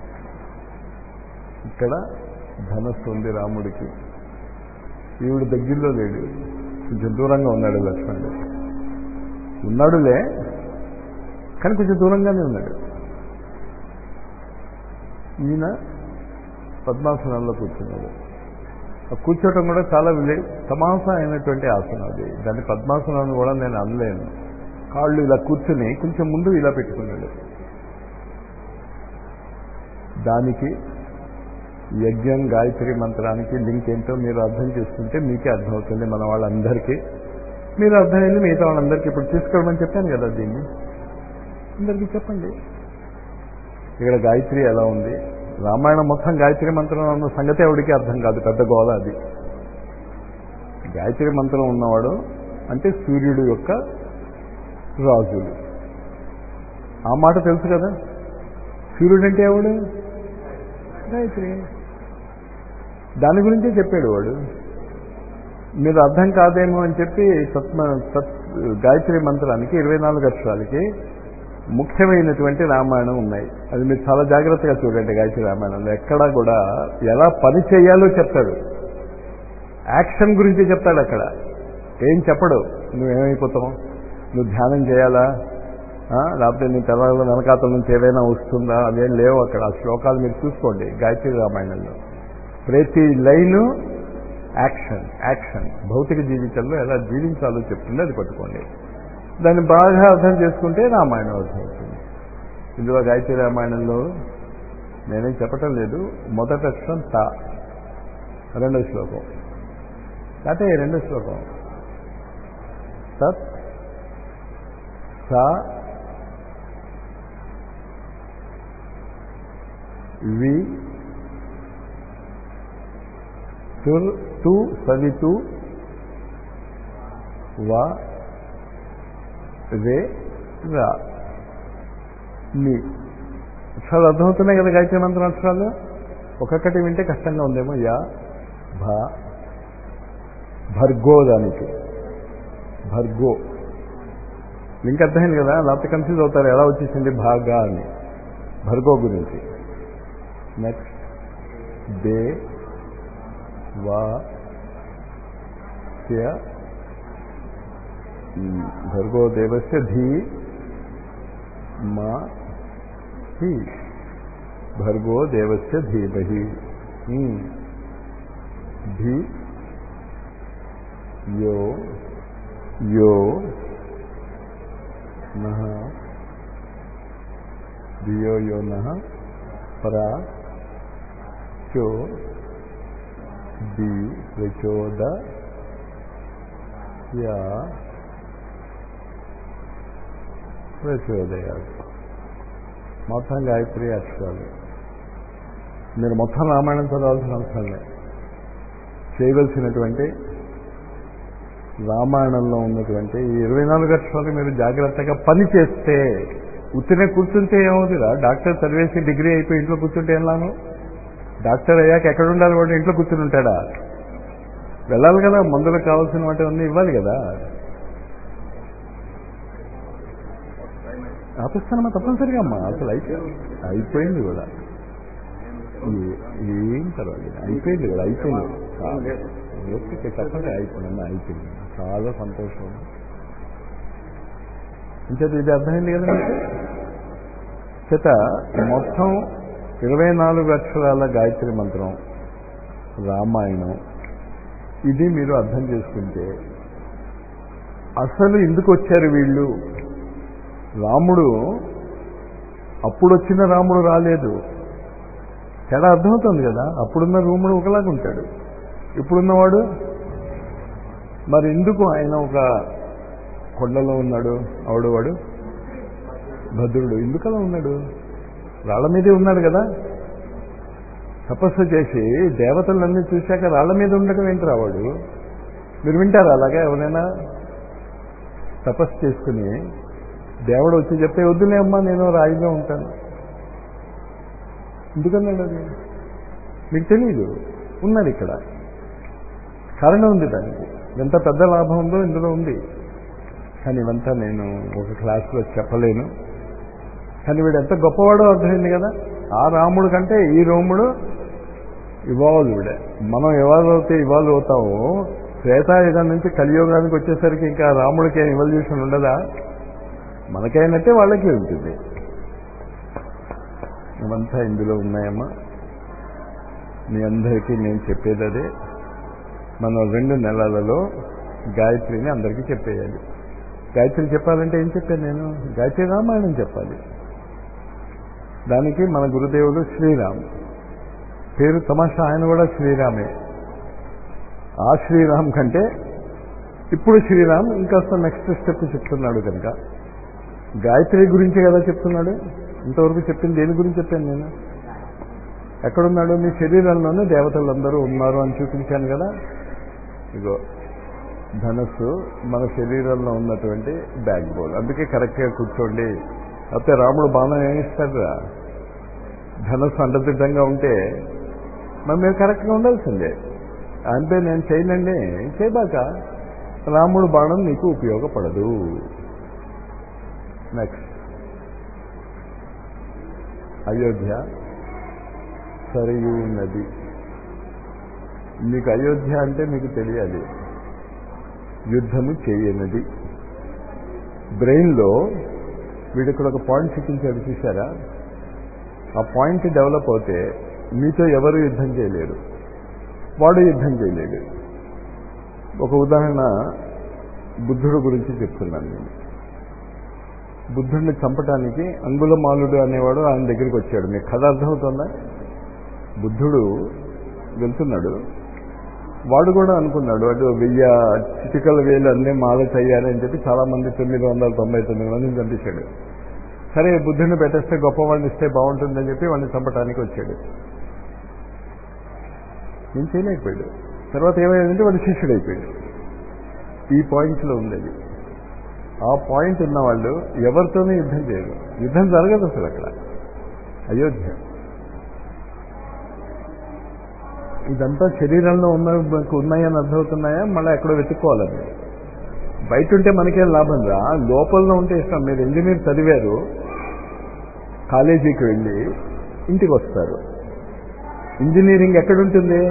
ఇక్కడ ధనస్సు ఉంది రాముడికి ఈవిడ దగ్గరలో లేడు కొంచెం దూరంగా ఉన్నాడు లక్ష్మణుడు ఉన్నాడులే కానీ కొంచెం దూరంగానే ఉన్నాడు ఈయన పద్మాసనంలో కూర్చున్నాడు ఆ కూర్చోవటం కూడా చాలా తమాస అయినటువంటి ఆసనం అది దాన్ని పద్మాసనం కూడా నేను అనలేను కాళ్ళు ఇలా కూర్చుని కొంచెం ముందు ఇలా పెట్టుకున్నాడు దానికి యజ్ఞం గాయత్రి మంత్రానికి లింక్ ఏంటో మీరు అర్థం చేసుకుంటే మీకే అర్థమవుతుంది మన వాళ్ళందరికీ మీరు అర్థమైంది మిగతా వాళ్ళందరికీ ఇప్పుడు తీసుకోవడమని చెప్పాను కదా దీన్ని అందరికీ చెప్పండి ఇక్కడ గాయత్రి ఎలా ఉంది రామాయణం మొత్తం గాయత్రి మంత్రం ఉన్న సంగతి ఎవడికి అర్థం కాదు పెద్ద గోల అది గాయత్రి మంత్రం ఉన్నవాడు అంటే సూర్యుడు యొక్క రాజులు ఆ మాట తెలుసు కదా సూర్యుడు అంటే ఎవడు గాయత్రి దాని గురించే చెప్పాడు వాడు మీరు అర్థం కాదేమో అని చెప్పి సత్మ సత్ గాయత్రి మంత్రానికి ఇరవై నాలుగు అక్షరాలకి ముఖ్యమైనటువంటి రామాయణం ఉన్నాయి అది మీరు చాలా జాగ్రత్తగా చూడండి గాయత్రి రామాయణంలో ఎక్కడా కూడా ఎలా పని చేయాలో చెప్తాడు యాక్షన్ గురించి చెప్తాడు అక్కడ ఏం చెప్పడు నువ్వేమైపోతావు నువ్వు ధ్యానం చేయాలా లేకపోతే నీ తర్వాత వెనకాతల నుంచి ఏదైనా వస్తుందా అవేం లేవు అక్కడ ఆ శ్లోకాలు మీరు చూసుకోండి గాయత్రి రామాయణంలో ప్రతి లైను యాక్షన్ యాక్షన్ భౌతిక జీవితంలో ఎలా జీవించాలో చెప్తుంది అది పట్టుకోండి దాన్ని బాగా అర్థం చేసుకుంటే రామాయణం అర్థమవుతుంది ఇందులో గాయత్రి రామాయణంలో నేనేం చెప్పటం లేదు మొదటి అక్షరం తా రెండో శ్లోకం అంటే రెండో శ్లోకం సత్ సా వి తుర్ తు సవితు వా రే రా ని అక్షరాలు అర్థమవుతున్నాయి కదా గాయత్రి మంత్రం అక్షరాలు ఒక్కొక్కటి వింటే కష్టంగా ఉందేమో యా భా భర్గో దానికి భర్గో లింక్ అర్థమైంది కదా లేకపోతే కన్ఫ్యూజ్ అవుతారు ఎలా వచ్చేసింది భాగా అని భర్గో గురించి నెక్స్ట్ దే వా భర్గో దేవస్య ధీ మా హి భర్గో దేవస్య ధీమహి ధీ యో యో నహ ధియో యో నహ పరా చో ది ప్రచోద యా ప్రచోదయాలు మొత్తం గాయత్రి అక్షరాలు మీరు మొత్తం రామాయణం చదవాల్సిన అవసరం లేదు చేయవలసినటువంటి రామాయణంలో ఉన్నటువంటి ఈ ఇరవై నాలుగు అక్షరాలు మీరు జాగ్రత్తగా పని చేస్తే ఉత్తినే కూర్చుంటే ఏమవుతుందా డాక్టర్ చదివేసి డిగ్రీ అయిపోయి ఇంట్లో కూర్చుంటే ఏం లాభం డాక్టర్ అయ్యాక ఎక్కడ ఉండాలి వాడు ఇంట్లో కూర్చుని ఉంటాడా వెళ్ళాలి కదా మందులకు కావాల్సిన వాటి అన్నీ ఇవ్వాలి కదా ఆపిస్తానమ్మా తప్పనిసరిగా అమ్మా అసలు అయిపోయింది అయిపోయింది కూడా ఏ- ఏం పర్వాలేదు అయిపోయింది కూడా అయిపోయింది చాలా. ఓపిక చెప్పండి అయిపోయింది అయిపోయింది చాలా సంతోషం ఇంచేత ఇది అర్థమైంది కదా మీకు చేత మొత్తం ఇరవై నాలుగు అక్షరాల గాయత్రి మంత్రం రామాయణం ఇది మీరు అర్థం చేసుకుంటే అసలు ఎందుకు వచ్చారు వీళ్ళు రాముడు అప్పుడు వచ్చిన రాముడు రాలేదు తేడా అర్థమవుతుంది కదా అప్పుడున్న రూముడు ఒకలాగా ఉంటాడు ఇప్పుడున్నవాడు మరి ఎందుకు ఆయన ఒక కొండలో ఉన్నాడు ఆవిడ వాడు భద్రుడు ఎందుకు అలా ఉన్నాడు రాళ్ల మీదే ఉన్నాడు కదా తపస్సు చేసి దేవతలన్నీ చూశాక రాళ్ల మీద ఉండటం ఏంటి రావాడు మీరు వింటారా అలాగా ఎవరైనా తపస్సు చేసుకుని దేవుడు వచ్చి చెప్తే వద్దులే అమ్మా నేను రాయిగా ఉంటాను ఎందుకన్నాడు అది మీకు తెలియదు ఉన్నది ఇక్కడ కారణం ఉంది దానికి ఎంత పెద్ద లాభం ఉందో ఇందులో ఉంది కానీ ఇవంతా నేను ఒక క్లాసులో చెప్పలేను కానీ వీడు ఎంత గొప్పవాడో అర్థమైంది కదా ఆ రాముడు కంటే ఈ రోముడు ఇవాల్వ్ వీడే మనం ఇవాల్వ్ అవుతే ఇవాల్వ్ అవుతామో త్రేతాయుగం నుంచి కలియుగానికి వచ్చేసరికి ఇంకా రాముడికి ఏం ఇవల్యూషన్ ఉండదా మనకైనట్టే వాళ్ళకి ఉంటుంది ఇవంతా ఇందులో ఉన్నాయమ్మా మీ అందరికీ నేను చెప్పేది అదే మనం రెండు నెలలలో గాయత్రిని అందరికీ చెప్పేయాలి గాయత్రి చెప్పాలంటే ఏం చెప్పాను నేను గాయత్రి రామాయణం చెప్పాలి దానికి మన గురుదేవుడు శ్రీరామ్ పేరు తమాషా ఆయన కూడా శ్రీరామే ఆ శ్రీరామ్ కంటే ఇప్పుడు శ్రీరామ్ ఇంకాస్త నెక్స్ట్ స్టెప్ చెప్తున్నాడు కనుక గాయత్రి గురించి కదా చెప్తున్నాడు ఇంతవరకు చెప్పింది దేని గురించి చెప్పాను నేను ఎక్కడున్నాడు మీ శరీరంలోనే దేవతలందరూ ఉన్నారు అని చూపించాను కదా ఇగో ధనస్సు మన శరీరంలో ఉన్నటువంటి బ్యాక్ బోన్ అందుకే కరెక్ట్గా కూర్చోండి అయితే రాముడు బాణం ఏమిస్తాడురా ధనస్సు అండదిడ్డంగా ఉంటే మరి మీరు కరెక్ట్గా ఉండాల్సిందే అంటే నేను చేయనండి చేయబాక రాముడు బాణం నీకు ఉపయోగపడదు నెక్స్ట్ అయోధ్య సరయూ నది మీకు అయోధ్య అంటే మీకు తెలియాలి యుద్ధము చేయనది బ్రెయిన్లో వీడు ఇక్కడ ఒక పాయింట్ చూపించాడు చూసారా ఆ పాయింట్ డెవలప్ అవుతే మీతో ఎవరు యుద్ధం చేయలేరు వాడు యుద్ధం చేయలేడు ఒక ఉదాహరణ బుద్ధుడు గురించి చెప్తున్నాను నేను బుద్ధుడిని చంపటానికి అంగుళమాలుడు అనేవాడు ఆయన దగ్గరికి వచ్చాడు మీకు కథ అర్థమవుతుందా బుద్ధుడు వెళ్తున్నాడు వాడు కూడా అనుకున్నాడు అటు వెయ్యి చిటికల వేలు అన్నీ మాల చేయాలని చెప్పి చాలా మంది తొమ్మిది వందల తొంభై తొమ్మిది మందిని చంపించాడు సరే బుద్ధుడిని పెట్టేస్తే గొప్ప వాళ్ళని ఇస్తే బాగుంటుందని చెప్పి వాడిని చంపటానికి వచ్చాడు ఏం చేయలేకపోయాడు తర్వాత ఏమైందంటే వాడు శిష్యుడు అయిపోయాడు ఈ పాయింట్లో ఉంది అది ఆ పాయింట్ ఉన్న వాళ్ళు ఎవరితోనూ యుద్ధం చేయరు యుద్ధం జరగదు అసలు అక్కడ అయోధ్య ఇదంతా శరీరంలో ఉన్న ఉన్నాయని అర్థమవుతున్నాయా మళ్ళీ ఎక్కడో వెతుక్కోవాలని బయట ఉంటే మనకేం లాభం రా లోపల ఉంటే ఇష్టం మీరు ఇంజనీర్ చదివారు కాలేజీకి వెళ్ళి ఇంటికి వస్తారు ఇంజనీరింగ్ ఎక్కడుంటుంది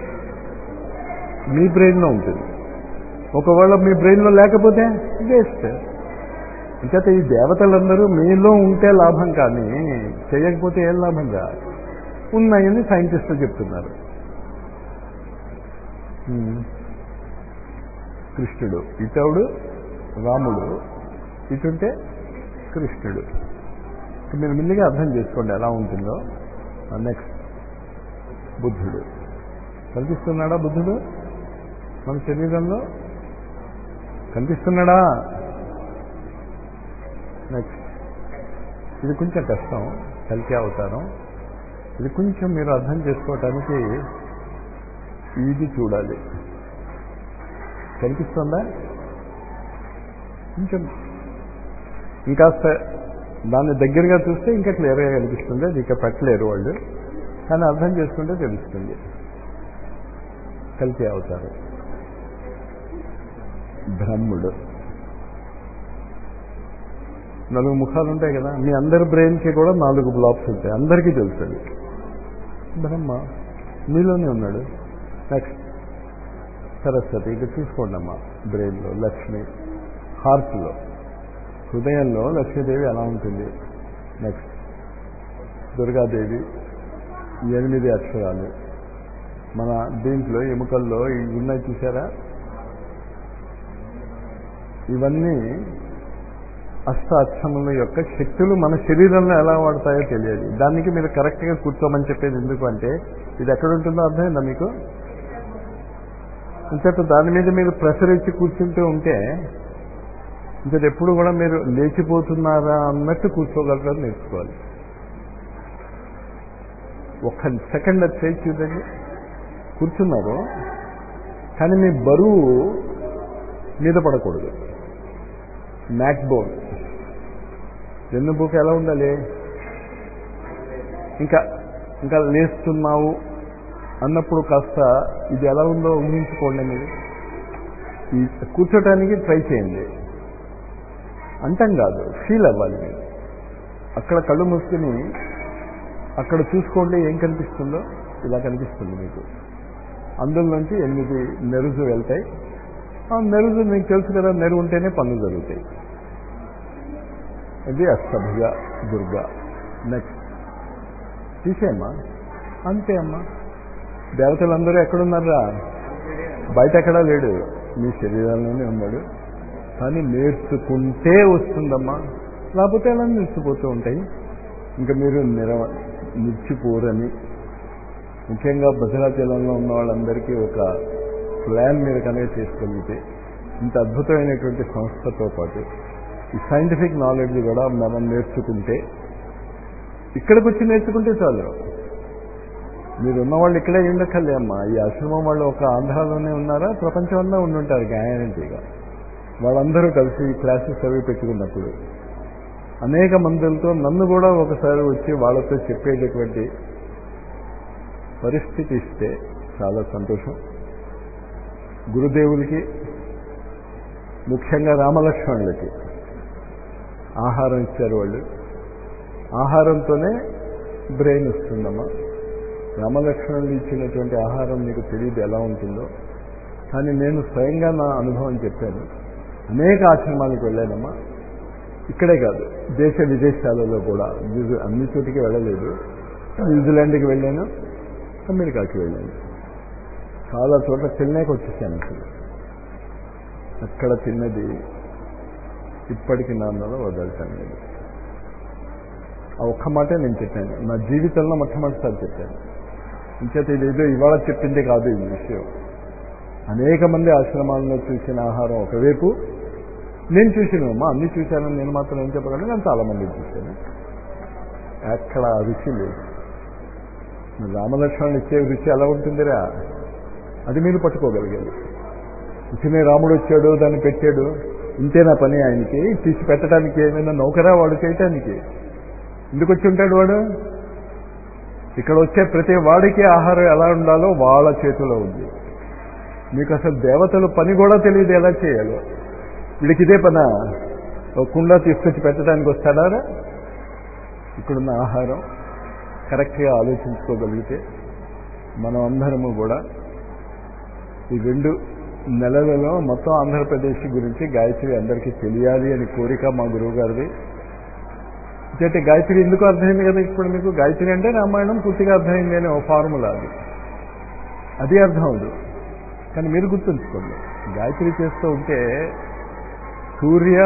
మీ బ్రెయిన్లో ఉంటుంది ఒకవేళ మీ బ్రెయిన్లో లేకపోతే వేస్ట్ ఇంకైతే ఈ దేవతలందరూ మీలో ఉంటే లాభం కానీ చేయకపోతే ఏం లాభం రా ఉన్నాయని సైంటిస్టులు చెప్తున్నారు కృష్ణుడు ఇతవుడు రాముడు ఇటుంటే కృష్ణుడు మీరు మెల్లిగా అర్థం చేసుకోండి ఎలా ఉంటుందో నెక్స్ట్ బుద్ధుడు కనిపిస్తున్నాడా బుద్ధుడు మన శరీరంలో కనిపిస్తున్నాడా నెక్స్ట్ ఇది కొంచెం కష్టం కలికి అవతారం ఇది కొంచెం మీరు అర్థం చేసుకోవటానికి ఇది చూడాలి కనిపిస్తుందా కొంచెం ఇంకాస్త దాన్ని దగ్గరగా చూస్తే ఇంకా క్లియర్గా కనిపిస్తుంది అది ఇక పెట్టలేరు వాళ్ళు కానీ అర్థం చేసుకుంటే తెలుస్తుంది కలిసి అవుతారు బ్రహ్ముడు నాలుగు ముఖాలు ఉంటాయి కదా మీ అందరి బ్రెయిన్కి కూడా నాలుగు బ్లాక్స్ ఉంటాయి అందరికీ తెలుస్తుంది బ్రహ్మ మీలోనే ఉన్నాడు నెక్స్ట్ సరస్వతి ఇక చూసుకోండి అమ్మా బ్రెయిన్లో లక్ష్మి హార్ట్లో హృదయంలో లక్ష్మీదేవి ఎలా ఉంటుంది నెక్స్ట్ దుర్గాదేవి ఎనిమిది అక్షరాలు మన దీంట్లో ఎముకల్లో ఇవి ఉన్నాయి చూసారా ఇవన్నీ అష్ట అక్షముల యొక్క శక్తులు మన శరీరంలో ఎలా వాడతాయో తెలియదు దానికి మీరు కరెక్ట్గా కూర్చోమని చెప్పేది ఎందుకు అంటే ఇది ఎక్కడ ఉంటుందో అర్థమైందా మీకు ఇంతట దాని మీద మీరు ప్రెషర్ ఇచ్చి కూర్చుంటూ ఉంటే ఇంకటి ఎప్పుడు కూడా మీరు లేచిపోతున్నారా అన్నట్టు కూర్చోగలరా నేర్చుకోవాలి ఒక్క సెకండ్ అది చేసి చూడండి కూర్చున్నారు కానీ మీ బరువు మీద పడకూడదు మ్యాక్ బోన్ వెన్నుబూక ఎలా ఉండాలి ఇంకా ఇంకా లేస్తున్నావు అన్నప్పుడు కాస్త ఇది ఎలా ఉందో ఊహించుకోండి మీరు ఈ కూర్చోటానికి ట్రై చేయండి అంతం కాదు ఫీల్ అవ్వాలి మీరు అక్కడ కళ్ళు మూసుకుని అక్కడ చూసుకోండి ఏం కనిపిస్తుందో ఇలా కనిపిస్తుంది మీకు అందులోంచి ఎనిమిది నెరుజు వెళ్తాయి ఆ నెరుజు మీకు తెలుసు కదా నెరువు ఉంటేనే పనులు జరుగుతాయి ఇది అష్టభుజ దుర్గా నెక్స్ట్ తీసేయమ్మా అంతే అమ్మా దేవతలందరూ ఎక్కడున్నారా బయట ఎక్కడా లేడు మీ శరీరంలోనే ఉన్నాడు కానీ నేర్చుకుంటే వస్తుందమ్మా లేకపోతే అలా నిలిచిపోతూ ఉంటాయి ఇంకా మీరు నిరవ నిలిచిపోరని ముఖ్యంగా భద్రాచలంలో ఉన్న వాళ్ళందరికీ ఒక ప్లాన్ మీరు కనుక చేసుకోగలిగితే ఇంత అద్భుతమైనటువంటి సంస్థతో పాటు ఈ సైంటిఫిక్ నాలెడ్జ్ కూడా మనం నేర్చుకుంటే ఇక్కడికి వచ్చి నేర్చుకుంటే చాలు మీరు ఉన్నవాళ్ళు ఇక్కడే ఉండక్కర్లే అమ్మా ఈ ఆశ్రమం వాళ్ళు ఒక ఆంధ్రాలోనే ఉన్నారా ప్రపంచం అంతా ఉండుంటారు గ్యారంటీగా వాళ్ళందరూ కలిసి ఈ క్లాసెస్ అవి పెట్టుకున్నప్పుడు అనేక మందులతో నన్ను కూడా ఒకసారి వచ్చి వాళ్ళతో చెప్పేటటువంటి పరిస్థితి ఇస్తే చాలా సంతోషం గురుదేవులకి ముఖ్యంగా రామలక్ష్మణులకి ఆహారం ఇచ్చారు వాళ్ళు ఆహారంతోనే బ్రెయిన్ వస్తుందమ్మా రామలక్ష్మణులు ఇచ్చినటువంటి ఆహారం మీకు తెలియదు ఎలా ఉంటుందో కానీ నేను స్వయంగా నా అనుభవం చెప్పాను అనేక ఆశ్రమాలకు వెళ్ళానమ్మా ఇక్కడే కాదు దేశ విదేశాలలో కూడా అన్ని చోటికి వెళ్ళలేదు న్యూజిలాండ్కి వెళ్ళాను అమెరికాకి వెళ్ళాను చాలా చోట్ల చెన్నైకి వచ్చేసాను అసలు అక్కడ తిన్నది ఇప్పటికి నాన్నలో వదలటం లేదు ఆ ఒక్క మాటే నేను చెప్పాను నా జీవితంలో మొట్టమొదటిసారి చెప్పాను ఇంకేత ఇదేదో ఇవాళ చెప్పిందే కాదు ఈ విషయం అనేక మంది ఆశ్రమాల్లో చూసిన ఆహారం ఒకవైపు నేను చూసినమ్మా అన్ని చూశాను నేను మాత్రం ఏం చెప్పగలను నేను చాలా మంది చూశాను ఎక్కడ ఆ రుచి లేదు రామలక్ష్మణులు ఇచ్చే రుచి ఎలా ఉంటుందిరా అది మీరు పట్టుకోగలిగారు ఇచ్చినే రాముడు వచ్చాడు దాన్ని పెట్టాడు ఇంతేనా పని ఆయనకి తీసి పెట్టడానికి ఏమైనా నౌకరా వాడు చేయటానికి ఎందుకు వచ్చి ఉంటాడు వాడు ఇక్కడ వచ్చే ప్రతి వాడికి ఆహారం ఎలా ఉండాలో వాళ్ళ చేతిలో ఉంది మీకు అసలు దేవతలు పని కూడా తెలియదు ఎలా చేయాలో వీడికి ఇదే పన ఒక కుండ తీసుకొచ్చి పెట్టడానికి వస్తాడా ఇక్కడున్న ఆహారం కరెక్ట్గా ఆలోచించుకోగలిగితే మనం అందరము కూడా ఈ రెండు నెలలలో మొత్తం ఆంధ్రప్రదేశ్ గురించి గాయత్రి అందరికీ తెలియాలి అని కోరిక మా గురువు గారిది అంటే గాయత్రి ఎందుకు అర్థమైంది కదా ఇప్పుడు మీకు గాయత్రి అంటే రామాయణం పూర్తిగా అర్థమైంది అని ఓ ఫార్ములా అది అది అర్థం అవదు కానీ మీరు గుర్తుంచుకోండి గాయత్రి చేస్తూ ఉంటే సూర్య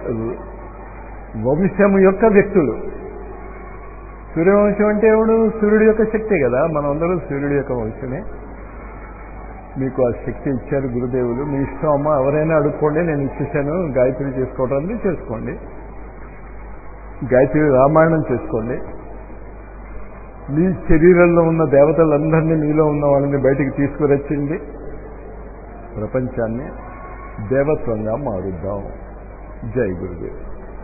వంశము యొక్క వ్యక్తులు సూర్యవంశం అంటే ఎవడు సూర్యుడి యొక్క శక్తే కదా మనం అందరూ సూర్యుడి యొక్క వంశమే మీకు ఆ శక్తి ఇచ్చారు గురుదేవులు మీ ఇష్టం అమ్మ ఎవరైనా అడుక్కోండి నేను ఇచ్చేసాను గాయత్రి చేసుకోవడానికి చేసుకోండి గాయత్రి రామాయణం చేసుకోండి మీ శరీరంలో ఉన్న దేవతలందరినీ మీలో ఉన్న వాళ్ళని బయటికి తీసుకురచ్చింది ప్రపంచాన్ని దేవత్వంగా మారుద్దాం జై గురుదేవ్